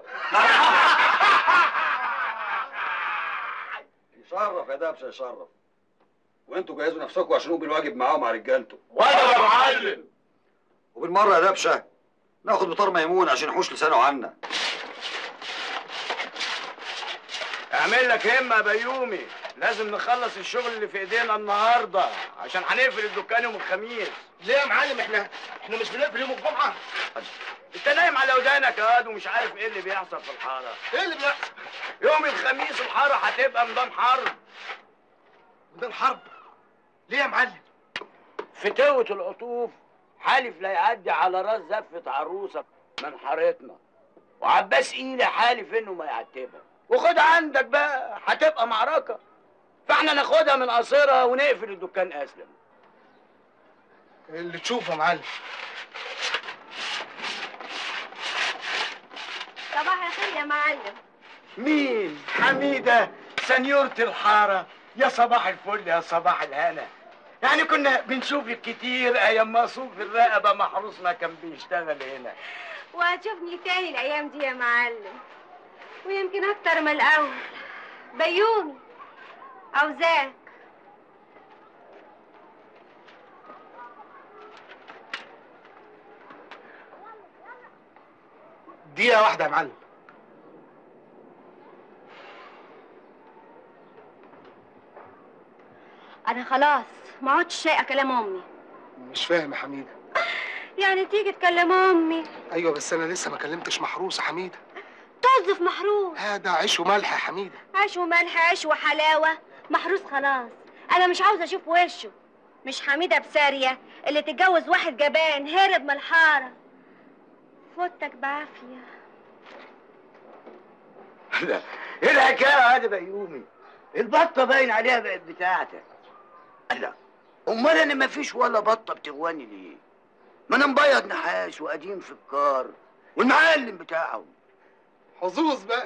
يشرف يا دبشه يشرف وانتوا جهزوا نفسكم عشان نقوم بالواجب معاه ومع رجالته وانا يا معلم وبالمره يا دبشه ناخد بطار ميمون عشان يحوش لسانه عنا اعمل لك همه يا بيومي لازم نخلص الشغل اللي في ايدينا النهارده عشان هنقفل الدكان يوم الخميس ليه يا معلم احنا احنا مش بنقفل يوم الجمعه انت نايم على ودانك يا واد ومش عارف ايه اللي بيحصل في الحاره ايه اللي بيحصل يوم الخميس الحاره هتبقى ميدان حرب ميدان حرب ليه يا معلم فتوة العطوف حالف لا يعدي على راس زفة عروسة من حارتنا وعباس ايلي حالف انه ما يعتبها وخد عندك بقى هتبقى معركة فاحنا ناخدها من قصيرها ونقفل الدكان اسلم اللي تشوفه يا معلم صباح الخير يا معلم مين حميدة سنيورة الحارة يا صباح الفل يا صباح الهنا يعني كنا بنشوفك كتير ايام ما صوف الرقبة محروس ما كان بيشتغل هنا وهتشوفني تاني الايام دي يا معلم ويمكن اكتر من الاول بيومي عاوزاك دقيقه واحده يا معلم انا خلاص ما عدتش شايقه كلام امي مش فاهم يا حميده يعني تيجي تكلم امي ايوه بس انا لسه ما كلمتش محروس يا حميده طز في محروس هذا عيش وملح يا حميده عيش وملح عيش وحلاوه محروس خلاص انا مش عاوزه اشوف وشه مش حميده بساريه اللي تتجوز واحد جبان هرب من الحاره فوتك بعافيه لا ايه الحكايه هذا بيومي البطه باين عليها بقت بتاعتك لا امال انا ما فيش ولا بطه بتغواني ليه ما انا مبيض نحاس وقديم في الكار والمعلم بتاعه حظوظ بقى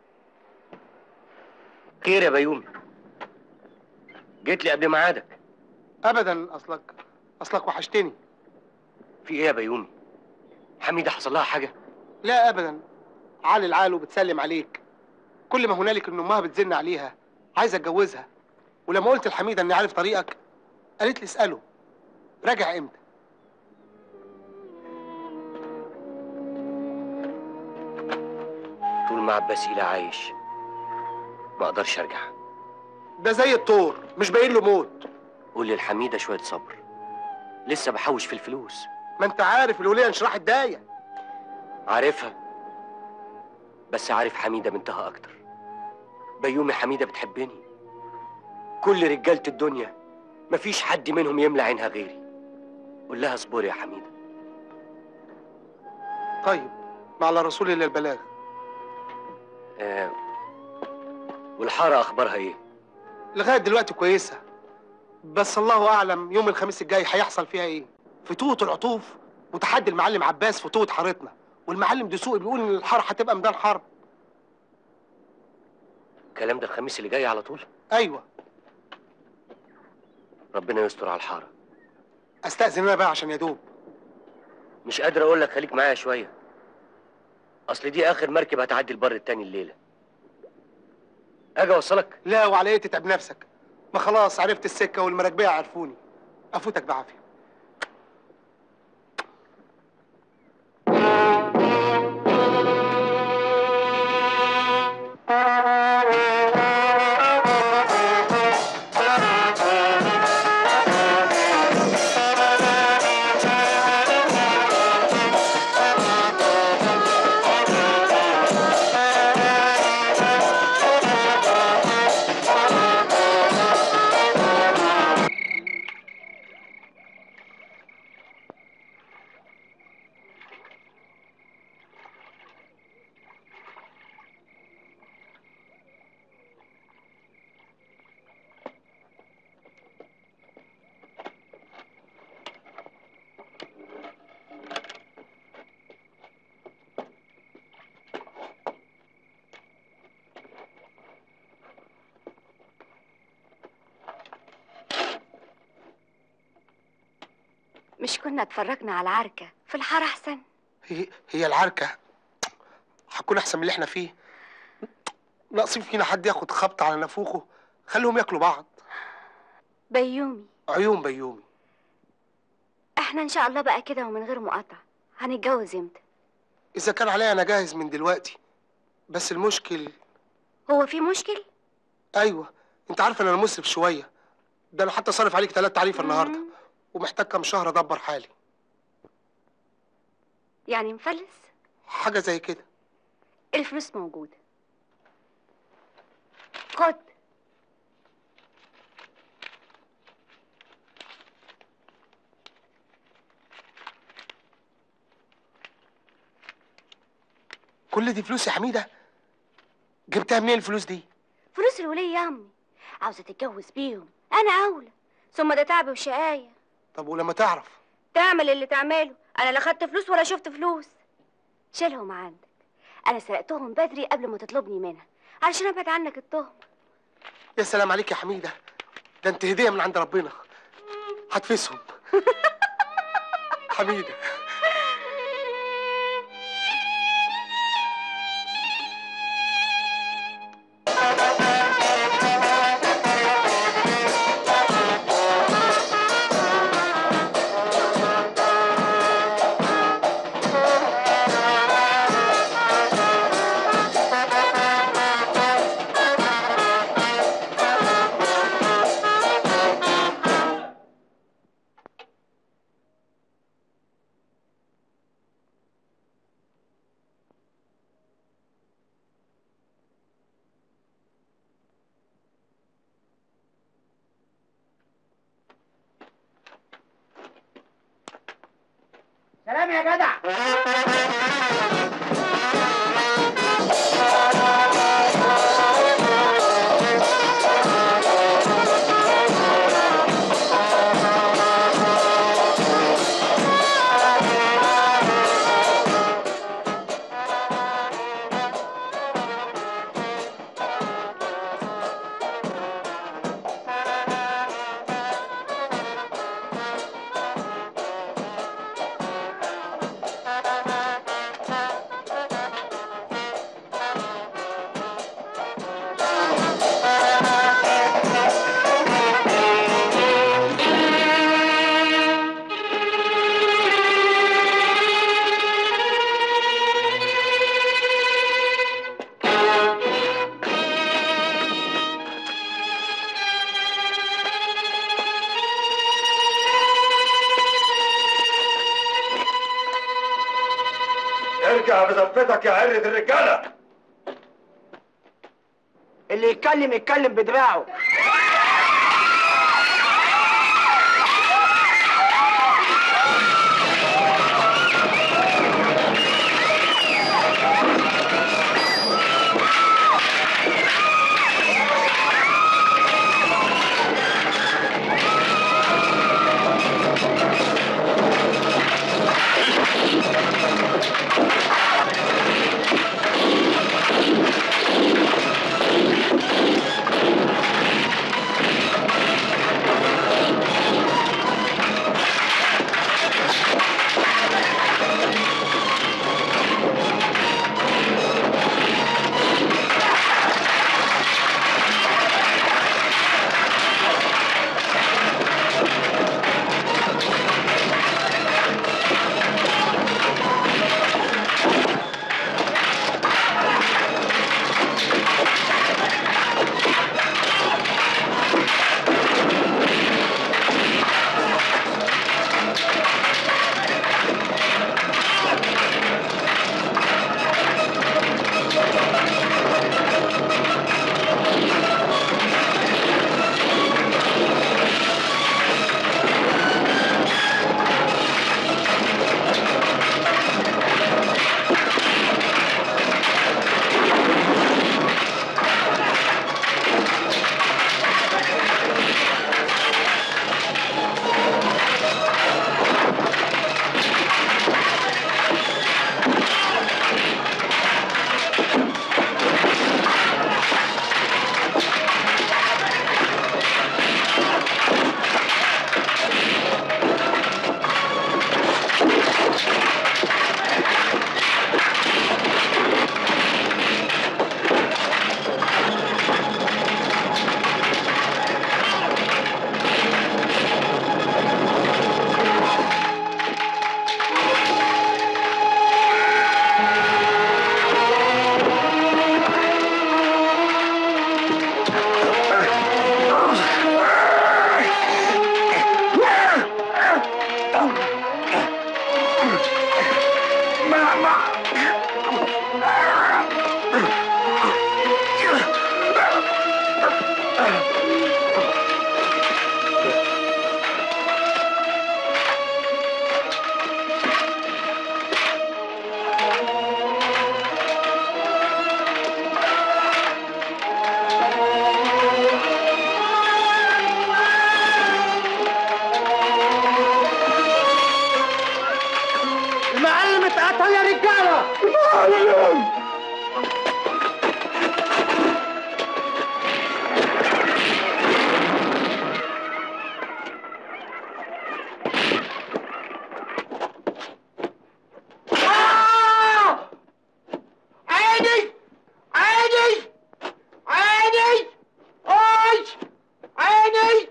خير يا بيومي جيت لي قبل ميعادك ابدا اصلك اصلك وحشتني في ايه يا بيومي حميده حصل لها حاجه لا ابدا علي العال وبتسلم عليك كل ما هنالك ان امها بتزن عليها عايزه اتجوزها ولما قلت لحميده اني عارف طريقك قالت لي اساله راجع امتى طول ما عباس إيلي عايش ما اقدرش ارجع ده زي الطور مش باين له موت قول للحميده شويه صبر لسه بحوش في الفلوس ما انت عارف الوليه انشراح الدايه عارفها بس عارف حميده بنتها اكتر بيومي حميده بتحبني كل رجاله الدنيا مفيش حد منهم يملى عينها غيري قول لها اصبري يا حميده طيب ما على رسول الله البلاغ آه والحاره اخبارها ايه لغايه دلوقتي كويسه بس الله اعلم يوم الخميس الجاي هيحصل فيها ايه فتوة العطوف وتحدي المعلم عباس فتوة حارتنا والمعلم دسوقي بيقول ان الحاره هتبقى ميدان حرب الكلام ده الخميس اللي جاي على طول ايوه ربنا يستر على الحاره استاذن انا بقى عشان يدوب مش قادر اقول لك خليك معايا شويه اصل دي اخر مركب هتعدي البر التاني الليله اجي اوصلك لا وعلى ايه تتعب نفسك ما خلاص عرفت السكه والمراكبيه عرفوني افوتك بعافيه مش كنا اتفرجنا على العركه في الحاره احسن هي, هي العركه هتكون احسن من اللي احنا فيه ناقصين فينا حد ياخد خبط على نافوخه خليهم ياكلوا بعض بيومي عيون بيومي احنا ان شاء الله بقى كده ومن غير مقاطعة هنتجوز امتى اذا كان عليا انا جاهز من دلوقتي بس المشكل هو في مشكل ايوه انت عارف ان انا مسرف شويه ده انا حتى صارف عليك ثلاث تعريف النهارده ومحتاج كام شهر ادبر حالي يعني مفلس حاجه زي كده الفلوس موجودة خد كل دي فلوس يا حميده جبتها منين الفلوس دي فلوس الولية يا امي عاوزة تتجوز بيهم انا اولى ثم ده تعب وشقاية طب ولما تعرف تعمل اللي تعمله انا لا خدت فلوس ولا شفت فلوس شيلهم عندك انا سرقتهم بدري قبل ما تطلبني منها علشان ابعد عنك التهم يا سلام عليك يا حميده ده انت هديه من عند ربنا هتفسهم حميده سلام يا جدع ارجع بزفتك يا عرة الرجالة اللي يتكلم يتكلم بدراعه عيني عيني عيني اي عيني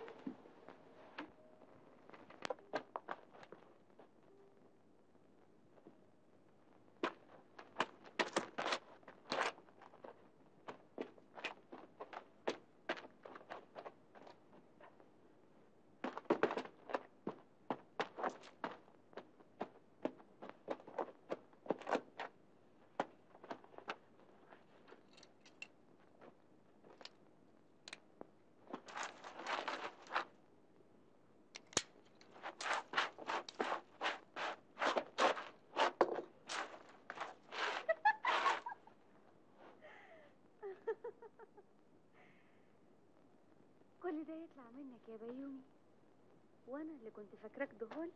كل ده يطلع منك يا بيومي وانا اللي كنت فاكراك دهول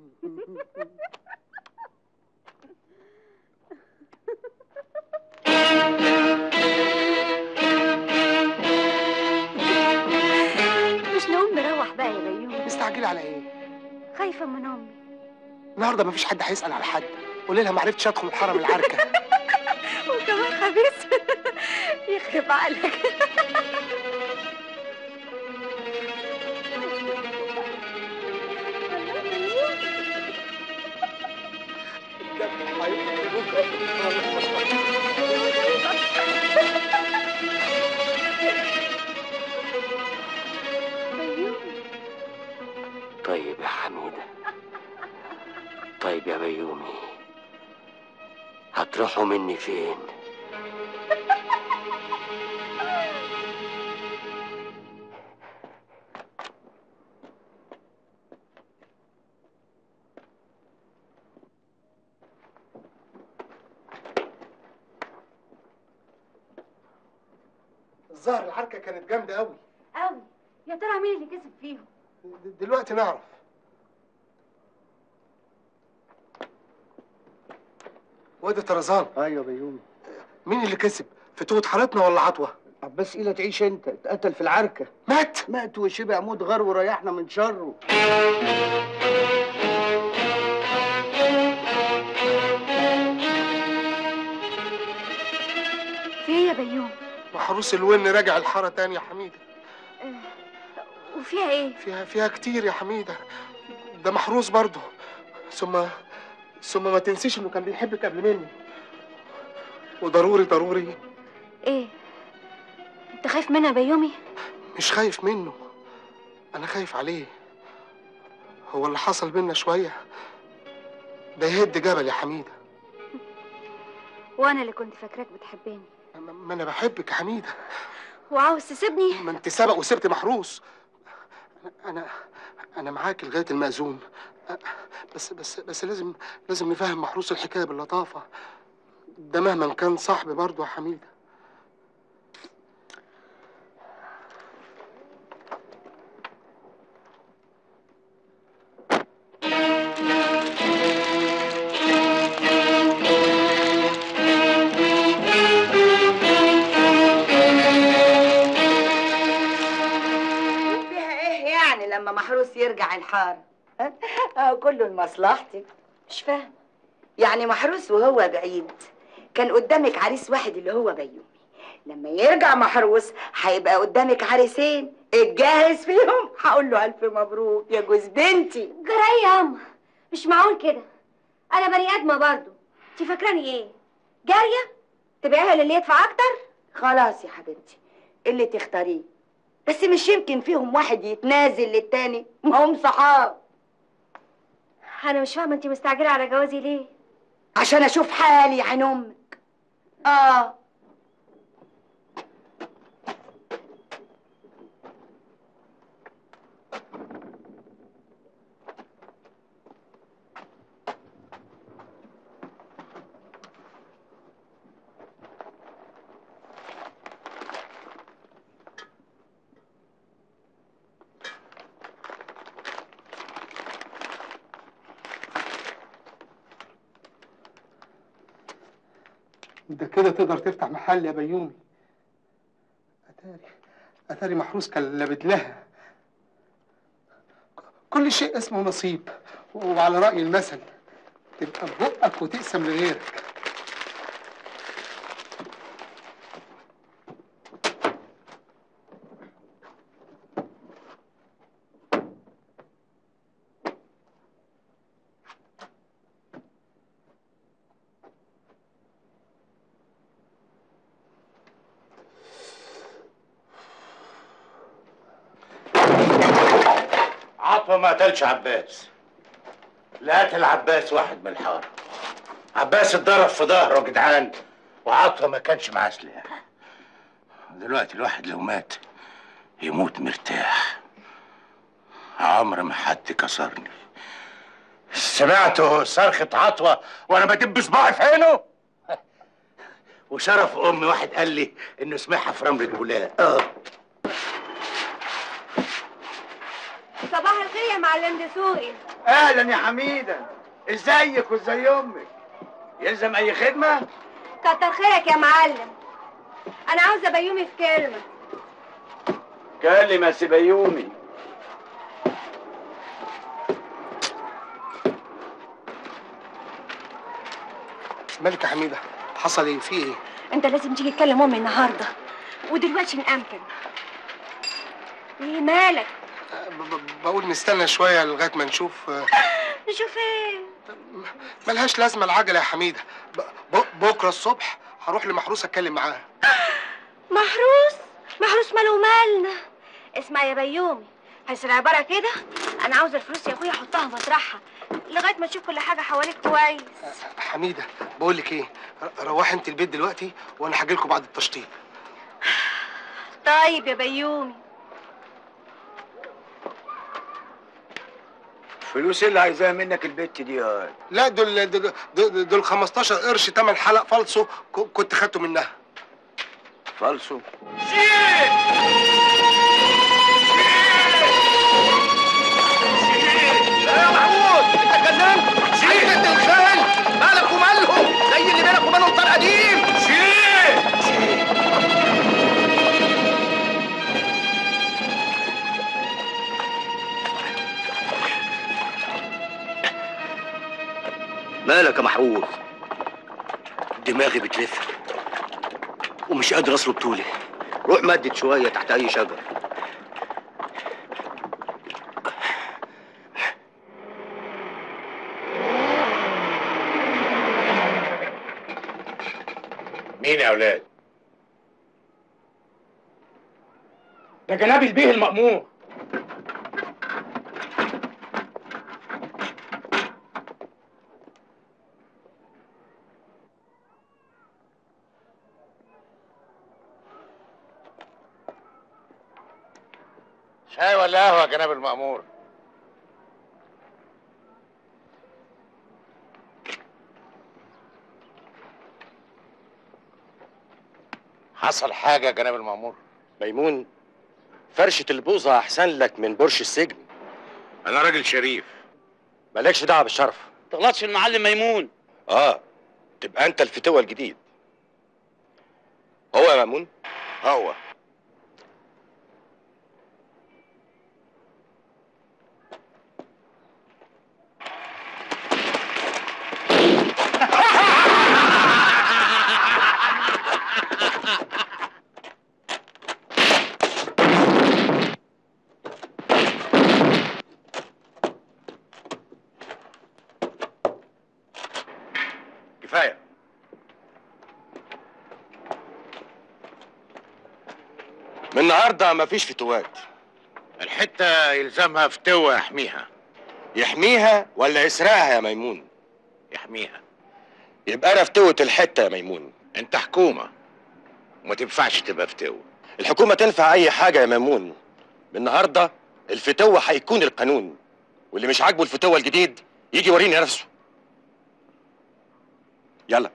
مش نقوم نروح بقى يا بيومي مستعجله على ايه خايفه من امي النهارده مفيش حد هيسال على حد قولي لها ما عرفتش ادخل الحرم العركه وكمان خبيث يخرب عقلك طيب يا حميدة طيب يا بيومي هتروحوا مني فين الظاهر العركه كانت جامده قوي قوي يا ترى مين اللي كسب فيهم دلوقتي نعرف وادي طرزان ايوه بيومي مين اللي كسب فتوة حارتنا ولا عطوه عباس إيه تعيش انت اتقتل في العركه مات مات وشبع موت غر وريحنا من شره في ايه يا بيوم وحروس الون راجع الحاره تاني يا حميده وفيها ايه فيها فيها كتير يا حميده ده محروس برضه ثم ثم ما تنسيش انه كان بيحبك قبل مني وضروري ضروري ايه انت خايف منها يا بيومي مش خايف منه انا خايف عليه هو اللي حصل بينا شويه ده يهد جبل يا حميده وانا اللي كنت فاكراك بتحبني ما انا بحبك يا حميده وعاوز تسيبني ما انت سبق وسبت محروس انا انا معاك لغايه المأذون بس بس بس لازم لازم نفهم محروس الحكايه باللطافه ده مهما كان صاحبي برضه يا حميده فيها ايه يعني لما محروس يرجع الحارة اه كله لمصلحتك مش فاهم يعني محروس وهو بعيد كان قدامك عريس واحد اللي هو بيومي لما يرجع محروس هيبقى قدامك عريسين اتجهز فيهم هقول له الف مبروك يا جوز بنتي جراي يا اما مش معقول كده انا بني ادمه برضو انت فاكراني ايه جاريه تبيعها للي يدفع اكتر خلاص يا حبيبتي اللي تختاريه بس مش يمكن فيهم واحد يتنازل للتاني ما هم صحاب انا مش فاهمه انت مستعجله على جوازي ليه عشان اشوف حالي يا عين امك اه ده كده تقدر تفتح محل يا بيومي اتاري اتاري محروس كان لابد لها كل شيء اسمه نصيب وعلى رأي المثل تبقى ببقك وتقسم لغيرك عطوة ما قتلش عباس لا قتل عباس واحد من الحارة عباس اتضرب في ظهره يا جدعان وعطوة ما كانش معاه سلاح دلوقتي الواحد لو مات يموت مرتاح عمر ما حد كسرني سمعته صرخة عطوة وانا بدب صباعي في عينه وشرف امي واحد قال لي انه سمعها في رمل الولاء اه صباح الخير يا معلم دسوقي اهلا يا حميده ازيك وازي امك يلزم اي خدمه كتر خيرك يا معلم انا عاوزه بيومي في كلمه كلمه سبيومي مالك يا حميده حصل ايه في ايه انت لازم تيجي تكلم امي النهارده ودلوقتي نأمكن ايه مالك ب- ب- بقول نستنى شويه لغايه ما نشوف آه، نشوف ايه ملهاش لازمه العجله يا حميده ب- ب- بكره الصبح هروح لمحروس اتكلم معاها محروس محروس ماله مالنا اسمع يا بيومي هيصير عباره كده انا عاوزه الفلوس يا اخويا احطها مطرحها لغايه ما تشوف كل حاجه حواليك كويس حميده بقول لك ايه ر- روحي انت البيت دلوقتي وانا هاجي لكم بعد التشطيب طيب يا بيومي فلوس اللي عايزاها منك البت دي يا لا دول دول, دول, دول 15 قرش تمن حلق فالصو ك- كنت خدته منها فالصو يا محمود انت جننت شيل انت الخال مالك ومالهم زي اللي بينك وبينهم طار قديم شيل مالك يا محروس دماغي بتلف ومش قادر اصلب طولي روح مدد شويه تحت اي شجر مين يا اولاد ده جناب البيه المأمور شاي ولا قهوه يا جناب المأمور حصل حاجه يا جناب المأمور ميمون فرشة البوظة أحسن لك من برش السجن انا راجل شريف مالكش دعوة بالشرف تغلطش في المعلم ميمون اه تبقى أنت الفتوة الجديد هو يا ميمون هو كفاية من النهارده مفيش فتوات الحته يلزمها فتوه يحميها يحميها ولا يسرقها يا ميمون يحميها يبقى أنا فتوة الحتة يا ميمون انت حكومه وما تنفعش تبقى فتوه الحكومة تنفع أي حاجة يا ميمون من النهارده الفتوة هيكون القانون واللي مش عاجبه الفتوة الجديد يجي يوريني نفسه يلا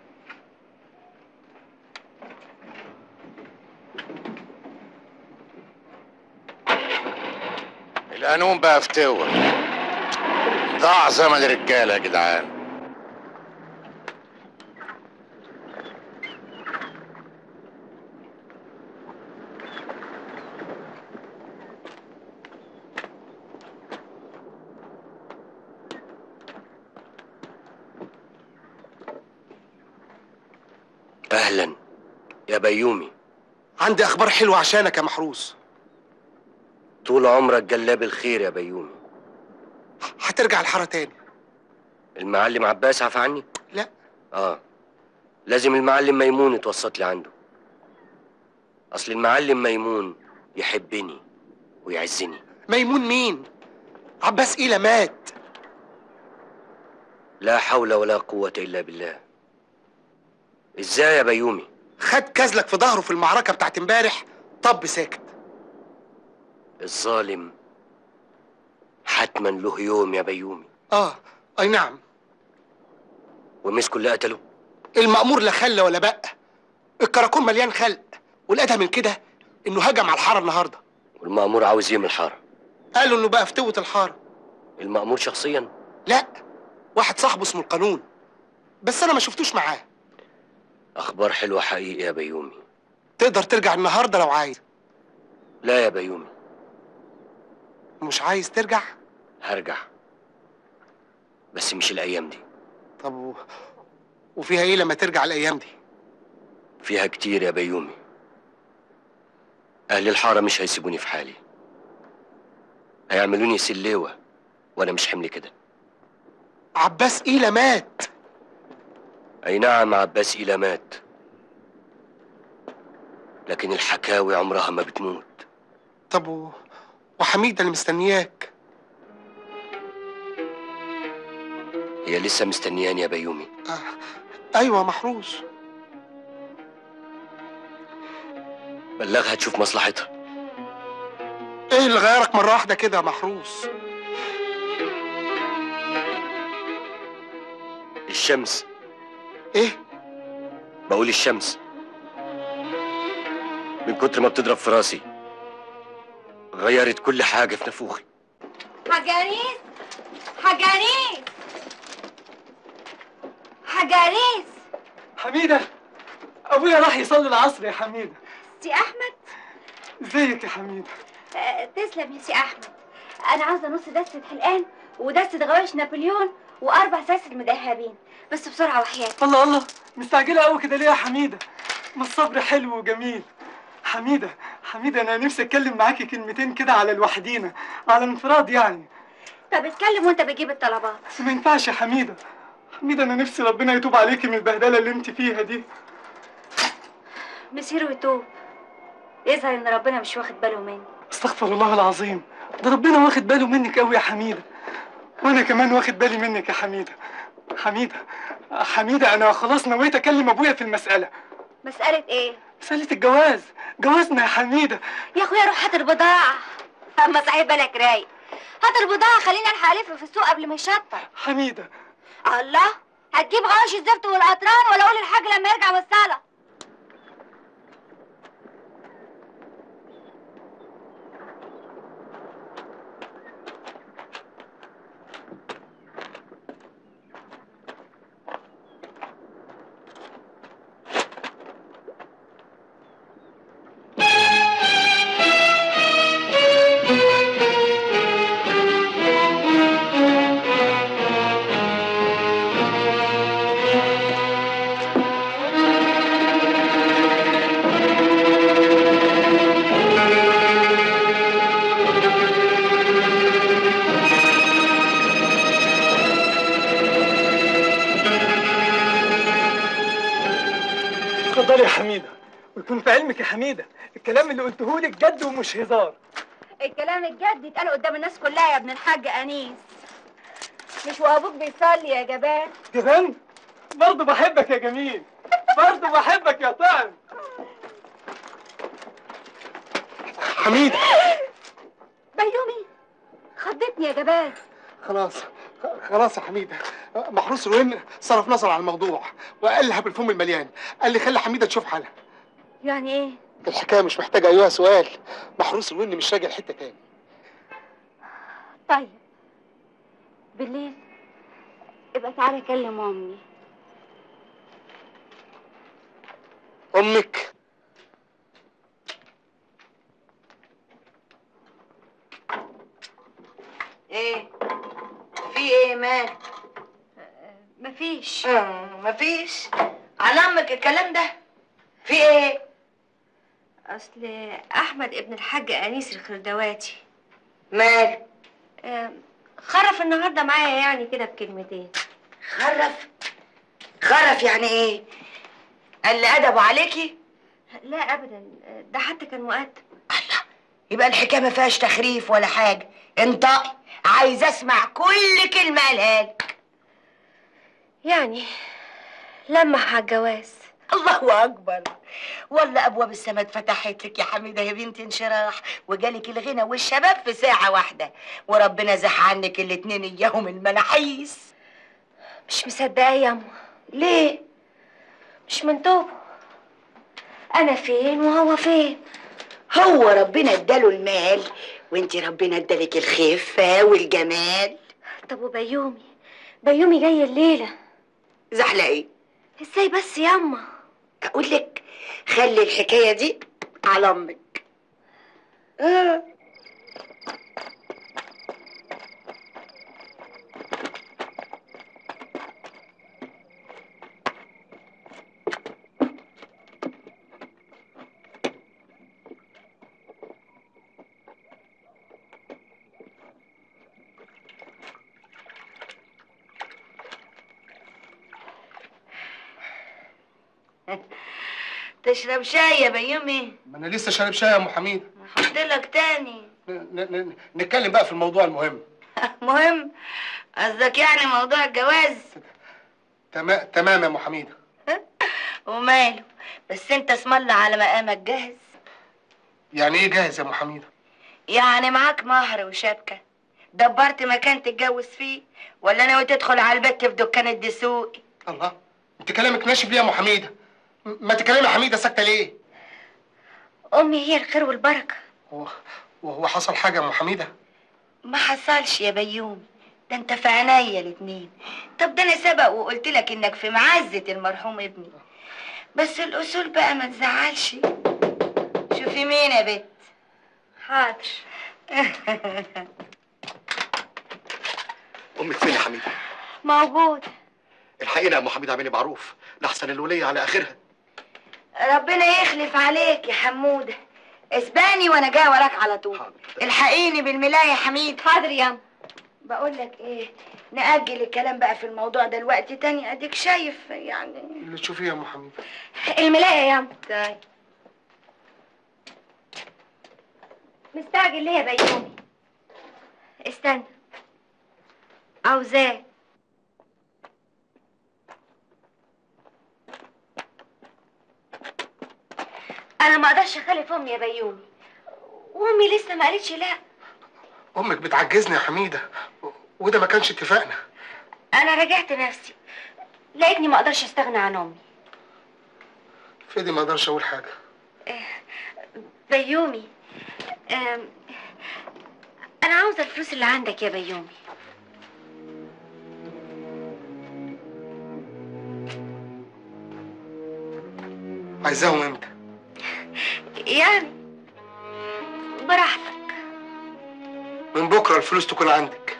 القانون بقى فتوه ضاع زمن الرجاله يا جدعان اهلا يا بيومي عندي اخبار حلوه عشانك يا محروس طول عمرك جلاب الخير يا بيومي هترجع الحاره تاني المعلم عباس عفى عني لا اه لازم المعلم ميمون يتوسط لي عنده اصل المعلم ميمون يحبني ويعزني ميمون مين عباس إيلة مات لا حول ولا قوة إلا بالله ازاي يا بيومي خد كزلك في ظهره في المعركه بتاعت امبارح طب ساكت الظالم حتما له يوم يا بيومي اه اي نعم ومسكوا اللي قتله المأمور لا خلى ولا بقى الكراكون مليان خلق والأدهى من كده انه هجم على الحاره النهارده والمأمور عاوز ايه من الحارة قالوا انه بقى فتوة الحاره المأمور شخصيا لا واحد صاحبه اسمه القانون بس انا ما شفتوش معاه اخبار حلوة حقيقي يا بيومي تقدر ترجع النهارده لو عايز لا يا بيومي مش عايز ترجع هرجع بس مش الايام دي طب و... وفيها ايه لما ترجع الايام دي فيها كتير يا بيومي اهل الحارة مش هيسيبوني في حالي هيعملوني سليوة وانا مش حمل كده عباس إيلة مات اي نعم عباس إلى مات لكن الحكاوي عمرها ما بتموت طب و... وحميدة اللي مستنياك هي لسه مستنياني يا بيومي ايوه محروس بلغها تشوف مصلحتها ايه اللي غيرك مره واحده كده يا محروس الشمس ايه بقول الشمس من كتر ما بتضرب في راسي غيرت كل حاجة في نافوخي حجاريس حجاريس حجاريس حميدة أبويا راح يصلي العصر يا حميدة سي احمد ازيك يا حميدة آه، تسلم يا سي احمد انا عاوزه نص دسه حلقان ودسه غوايش نابليون واربع سلاسل مدهبين بس بسرعه وحياتي الله الله مستعجلة قوي كده ليه يا حميدة ما الصبر حلو وجميل حميدة حميدة أنا نفسي أتكلم معاكي كلمتين كده على الوحدينا على انفراد يعني طب اتكلم وانت بتجيب الطلبات بس ما ينفعش يا حميدة حميدة أنا نفسي ربنا يتوب عليكي من البهدلة اللي أنت فيها دي مسير ويتوب يظهر ان ربنا مش واخد باله مني استغفر الله العظيم ده ربنا واخد باله منك قوي يا حميدة وأنا كمان واخد بالي منك يا حميدة حميدة حميدة أنا خلاص نويت أكلم أبويا في المسألة مساله ايه مسألة الجواز جوازنا يا حميدة يا اخويا روح هات البضاعه اما صحيح بالك رايق هات البضاعه خلينا الحق الف في السوق قبل ما يشطر حميدة الله هتجيب غواش الزفت والقطران ولا اقول الحاج لما يرجع من الصلاه اتفضلي يا حميدة ويكون في علمك يا حميدة الكلام اللي قلته لك جد ومش هزار الكلام الجد يتقال قدام الناس كلها يا ابن الحاج انيس مش وابوك بيصلي يا جبان جبان برضه بحبك يا جميل برضه بحبك يا طعم حميدة بيومي خضتني يا جبان خلاص خلاص يا حميدة محروس روين صرف نظر عن الموضوع وقال لها بالفم المليان قال لي خلي حميدة تشوف حالها يعني ايه الحكاية مش محتاجة أيها سؤال محروس روين مش راجع حتة تاني طيب بالليل ابقى تعالى كلم امي أمك ايه في ايه مال مفيش آه مفيش على امك الكلام ده في ايه اصل احمد ابن الحاج انيس الخردواتي مال آم، خرف النهارده معايا يعني كده بكلمتين خرف خرف يعني ايه قال لي ادبه عليكي لا ابدا ده حتى كان مؤدب يبقى الحكايه ما فيهاش تخريف ولا حاجه انطقي عايز اسمع كل كلمه قالها لك يعني لمح على الجواز الله اكبر والله ابواب السماء اتفتحت لك يا حميده يا بنتي انشراح وجالك الغنى والشباب في ساعه واحده وربنا زح عنك الاتنين اياهم المناحيس مش مصدقه ياما ليه مش من توبه انا فين وهو فين هو ربنا اداله المال وانتي ربنا ادالك الخفه والجمال طب وبيومي بيومي جاي الليله زحلقي ازاي بس ياما اقول لك خلي الحكايه دي على امك آه. تشرب شاي يا بيومي ما انا لسه شارب شاي يا ام حميد احط لك تاني ن- ن- ن- نتكلم بقى في الموضوع المهم مهم قصدك يعني موضوع الجواز تمام تمام يا ام حميده وماله بس انت اسم الله على مقامك جاهز يعني ايه جاهز يا ام حميده يعني معاك مهر وشبكه دبرت مكان تتجوز فيه ولا ناوي تدخل على البت في دكان الدسوقي الله انت كلامك ناشف ليه يا ام حميده م- ما تكلمي يا حميده ساكته ليه امي هي الخير والبركه هو وهو حصل حاجه يا ام حميده ما حصلش يا بيومي ده انت في عينيا الاتنين طب ده انا سبق وقلت لك انك في معزة المرحوم ابني بس الاصول بقى ما تزعلش شوفي مين يا بت حاضر امك فين يا حميده موجود الحقيقه يا ام حميده اعملي معروف لحسن الوليه على اخرها ربنا يخلف عليك يا حمودة اسباني وانا جاي وراك على طول الحقيني بالملاية يا حميد حاضر يا بقول لك ايه نأجل الكلام بقى في الموضوع ده الوقت تاني اديك شايف يعني اللي تشوفيه يا ام حميده الملايه يا ياما طيب مستعجل ليه يا بيومي استنى عاوزاه انا ما اقدرش اخالف امي يا بيومي وامي لسه ما قالتش لا امك بتعجزني يا حميده و- وده ما كانش اتفاقنا انا راجعت نفسي لقيتني ما اقدرش استغنى عن امي فدي ما اقدرش اقول حاجه بيومي أم، انا عاوزه الفلوس اللي عندك يا بيومي عايزاهم امتى يعني براحتك من بكره الفلوس تكون عندك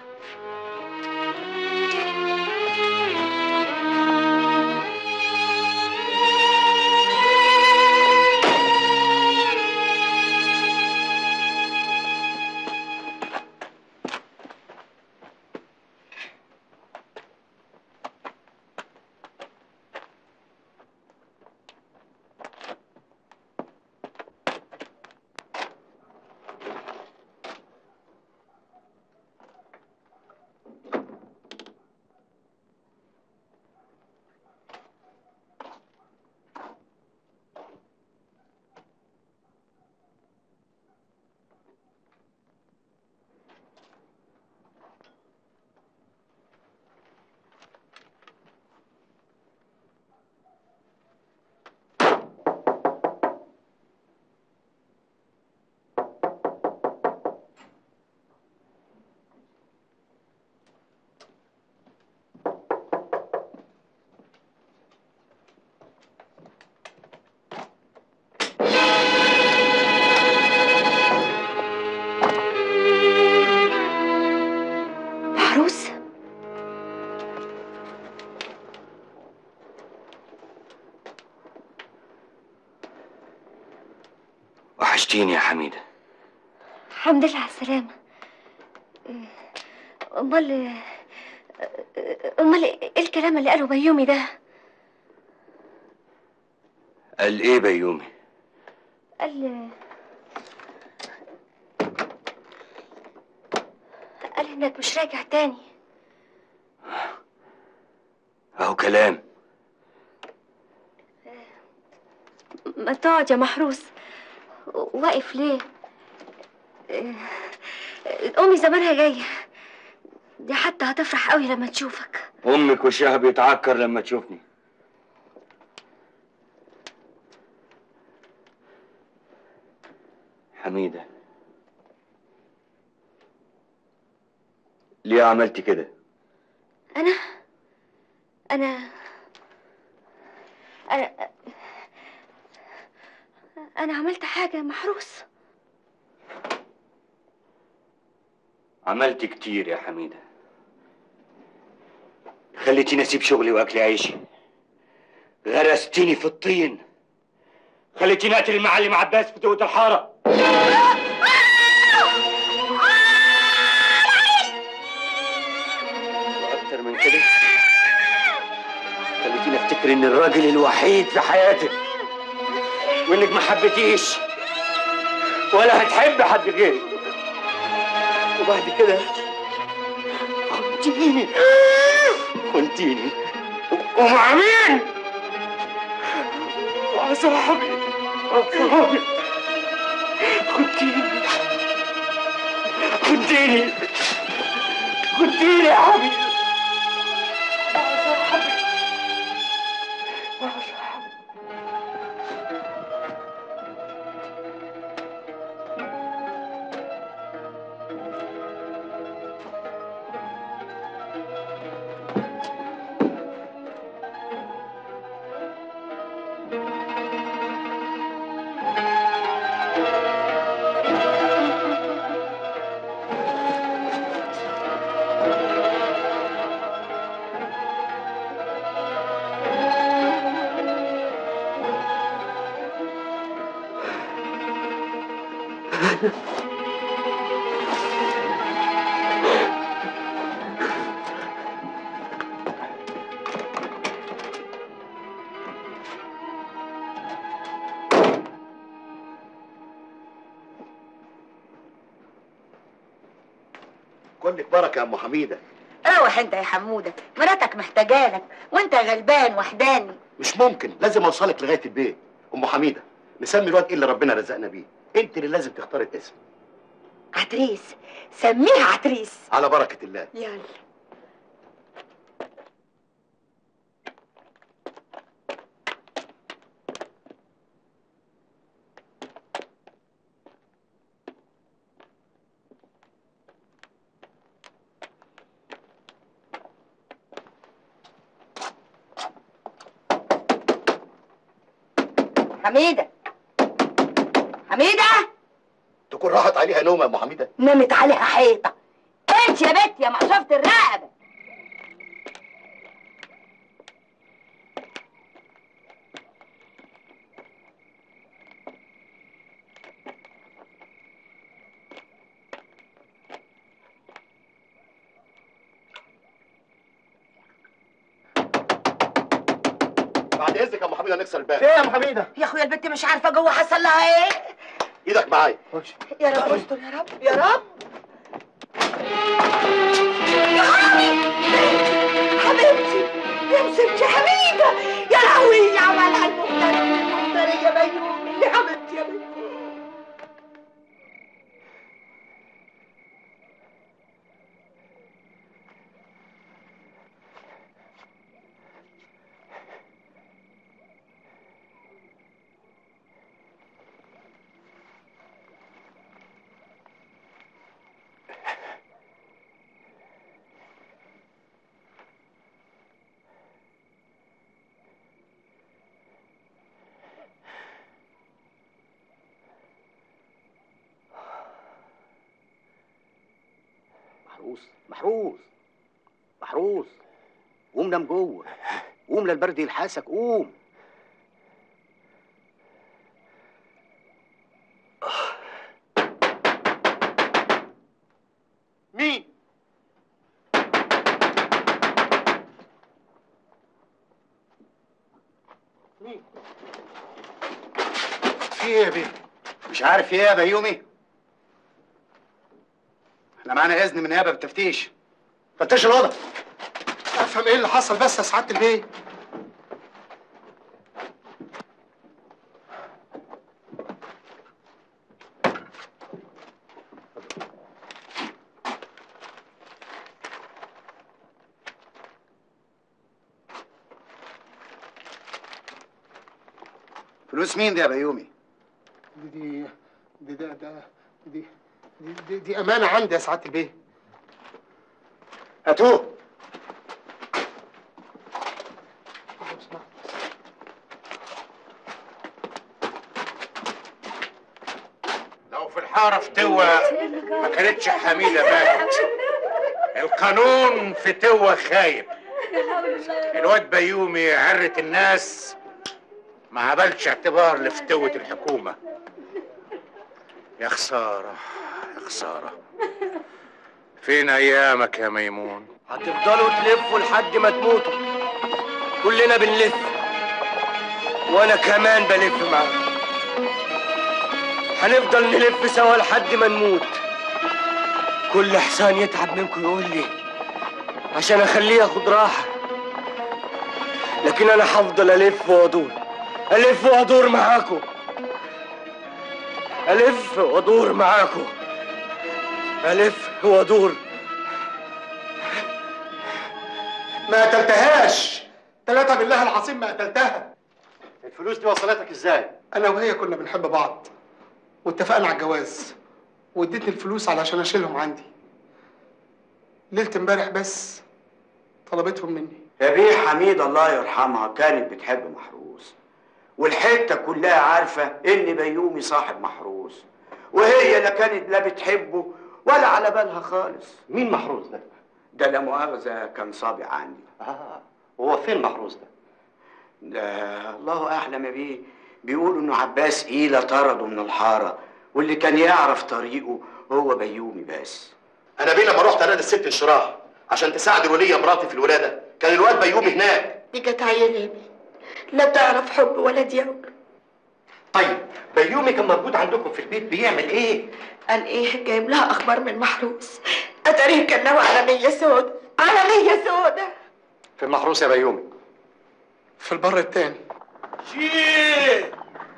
وحشتيني يا حميدة الحمد لله على السلامة أمال أمال إيه الكلام اللي قاله بيومي ده؟ قال ايه بيومي قال قال إنك مش راجع تاني اهو كلام ما تقعد يا محروس واقف ليه؟ أمي زمانها جاية دي حتى هتفرح قوي لما تشوفك امك وشها بيتعكر لما تشوفني حميدة ليه عملتي كده أنا أنا أنا أنا عملت حاجة يا محروس عملت كتير يا حميدة خليتيني اسيب شغلي واكل عيشي غرستيني في الطين خليتيني اقتل المعلم عباس في توت الحاره واكتر من كده خليتيني افتكر ان الراجل الوحيد في حياتك وانك ما حبيتيش ولا هتحب حد غيري وبعد كده خنتيني خنتيني ومع مين؟ مع صاحبي مع صاحبي خنتيني خنتيني خنتيني يا حبيبي مع صاحبي مع صاحبي كلك بركه يا ام حميده روح انت يا حموده مراتك محتاجالك وانت غلبان وحداني مش ممكن لازم اوصلك لغايه البيت ام حميده نسمي الواد ايه اللي ربنا رزقنا بيه انت اللي لازم تختاري الاسم عتريس سميها عتريس على بركه الله يلا حميده حميده تكون راحت عليها نوم يا ام حميده نمت عليها حيطه انت يا بت يا مقشفه الرقبه بعد اذنك يا ام حميده نكسر الباب ايه يا ام حميده يا اخويا البت مش عارفه جوه حصل لها ايه ايدك معايا يا رب استر يا رب يا رب يا حبيبي حبيبتي يا مسبتي حميده يا لهوي يا عمالها المفتري المفتري يا بيومي يا حبيبتي يا بيومي محروس محروس محروس قوم نام جوه قوم لا البرد يلحسك قوم آه. في ايه يا بيه؟ مش عارف ايه يا بيومي احنا معانا اذن من النيابه بالتفتيش فتش الاوضه افهم ايه اللي حصل بس يا سعاده البيه فلوس مين دي يا بيومي دي دي دي ده ده دي دي, دي, دي امانه عندي يا سعاده البيه هاتوه لو في الحاره فتوه ما كانتش حميده ماتت القانون فتوه خايب الواد بيومي عرة الناس ما عملش اعتبار لفتوة الحكومة يا خسارة يا خسارة فين أيامك يا ميمون هتفضلوا تلفوا لحد ما تموتوا كلنا بنلف وانا كمان بلف معاكم هنفضل نلف سوا لحد ما نموت كل حصان يتعب منكم يقول لي عشان اخليه ياخد راحه لكن انا هفضل الف وادور الف وادور معاكم الف وادور معاكم الف وادور ما قتلتهاش ثلاثة بالله العظيم ما قتلتها الفلوس دي وصلتك ازاي؟ أنا وهي كنا بنحب بعض واتفقنا على الجواز وادتني الفلوس علشان أشيلهم عندي ليلة امبارح بس طلبتهم مني يا بيه حميد الله يرحمها كانت بتحب محروس والحته كلها عارفه ان بيومي صاحب محروس وهي لا كانت لا بتحبه ولا على بالها خالص مين محروس ده؟ ده لا مؤاخذه كان صابع عندي اه هو فين محروس ده؟ ده الله اعلم يا بيه بيقولوا انه عباس ايله طرده من الحاره واللي كان يعرف طريقه هو بيومي بس انا بيه لما رحت انادي الست انشراح عشان تساعد الوليه مراتي في الولاده كان الواد بيومي هناك دي كانت عيانة يا بيه لا تعرف حب ولا دياب طيب بيومي كان موجود عندكم في البيت بيعمل ايه؟ قال ايه جايب لها اخبار من محروس اتاريه كان ناوي على نية سودا على نية سودا في محروس يا بيومي في البر التاني شيء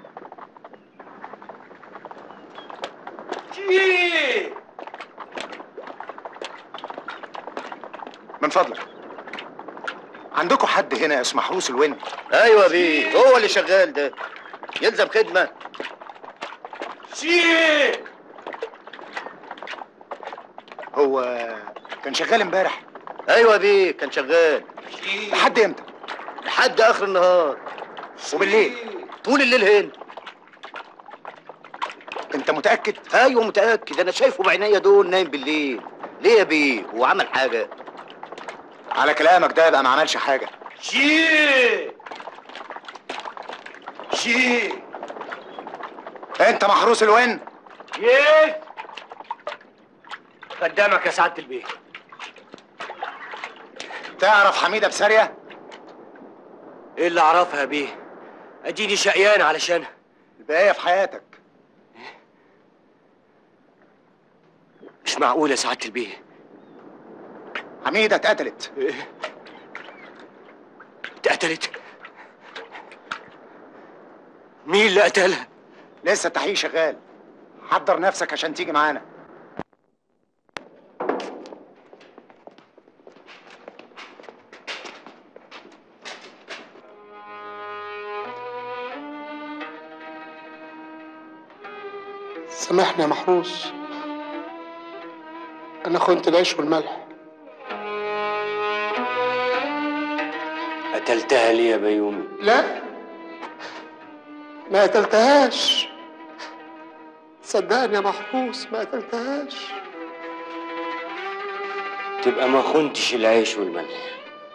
شيء من فضلك عندكم حد هنا اسمه محروس الوني ايوه بيه هو اللي شغال ده يلزم خدمه شيء هو كان شغال امبارح ايوه بيه كان شغال لحد امتى لحد اخر النهار وبالليل طول الليل هنا انت متاكد ايوه متاكد انا شايفه بعينيا دول نايم بالليل ليه يا بيه هو عمل حاجه على كلامك ده يبقى ما عملش حاجه شيء شيء انت محروس الون يس قدامك يا سعاده البيه تعرف حميده بساريه ايه اللي اعرفها يا بيه اديني شقيان علشانها البقايه في حياتك مش معقول يا سعاده البيه حميده اتقتلت اتقتلت مين اللي قتلها لسه التحقيق شغال حضر نفسك عشان تيجي معانا سامحني يا محروس أنا خنت العيش والملح قتلتها ليه يا بيومي لا ما قتلتهاش صدقني يا محروس ما قتلتهاش تبقى ما خنتش العيش والملح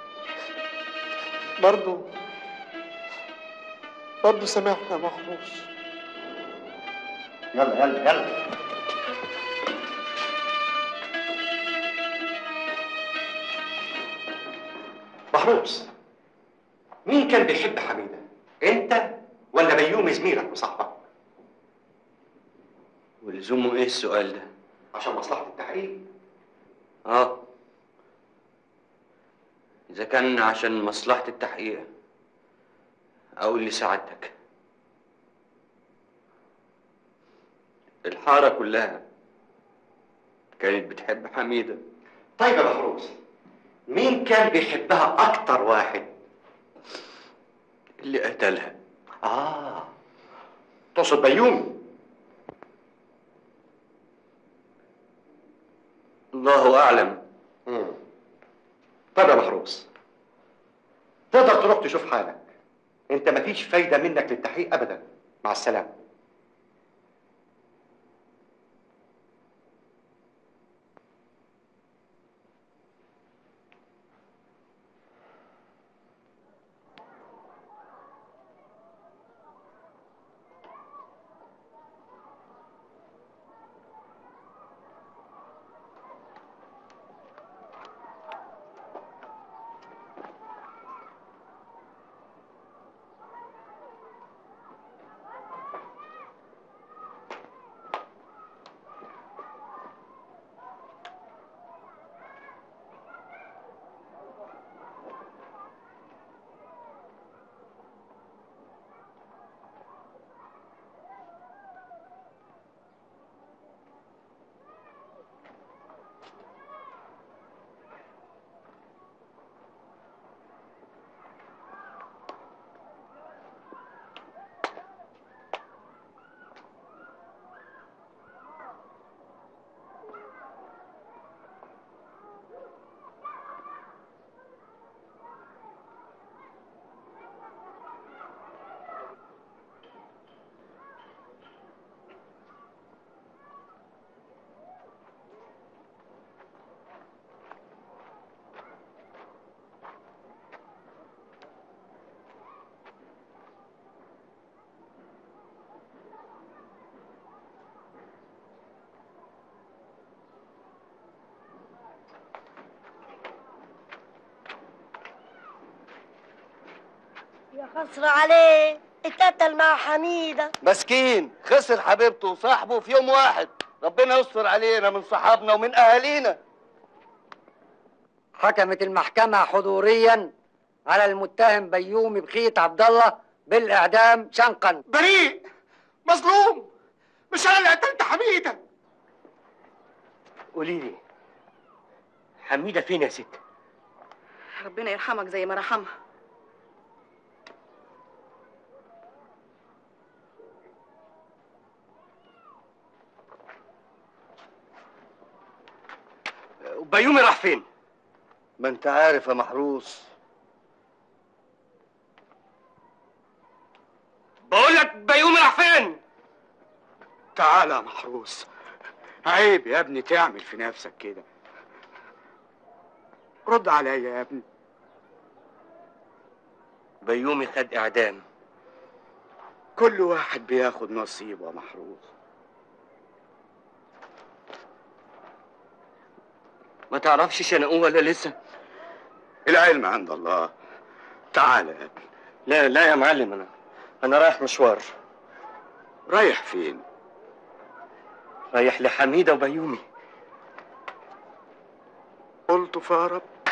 برضو برضو سامحني يا محروس يلا يلا يلا محروس مين كان بيحب حميده؟ انت ولا بيومي زميلك وصاحبك ولزومه ايه السؤال ده؟ عشان مصلحه التحقيق اه اذا كان عشان مصلحة التحقيق اقول لسعادتك الحارة كلها كانت بتحب حميدة طيب يا محروس مين كان بيحبها اكتر واحد اللي قتلها اه تقصد بيومي الله اعلم مم. طيب يا محروس تقدر تروح تشوف حالك انت مفيش فايده منك للتحقيق ابدا مع السلامه يا خسر عليه اتقتل مع حميدة مسكين خسر حبيبته وصاحبه في يوم واحد ربنا يستر علينا من صحابنا ومن اهالينا حكمت المحكمة حضوريا على المتهم بيومي بخيت عبد الله بالإعدام شنقا بريء مظلوم مش انا اللي قتلت حميده قولي لي حميدة فين يا ست؟ ربنا يرحمك زي ما رحمها بيومي راح فين؟ ما انت عارف يا محروس بقول لك بيومي راح فين؟ تعالى يا محروس عيب يا ابني تعمل في نفسك كده رد عليا يا ابني بيومي خد اعدام كل واحد بياخد نصيبه يا محروس ما تعرفش شنقوه ولا لسه؟ العلم عند الله تعالى يا ابني لا لا يا معلم انا انا رايح مشوار رايح فين؟ رايح لحميدة وبيومي قلت فارب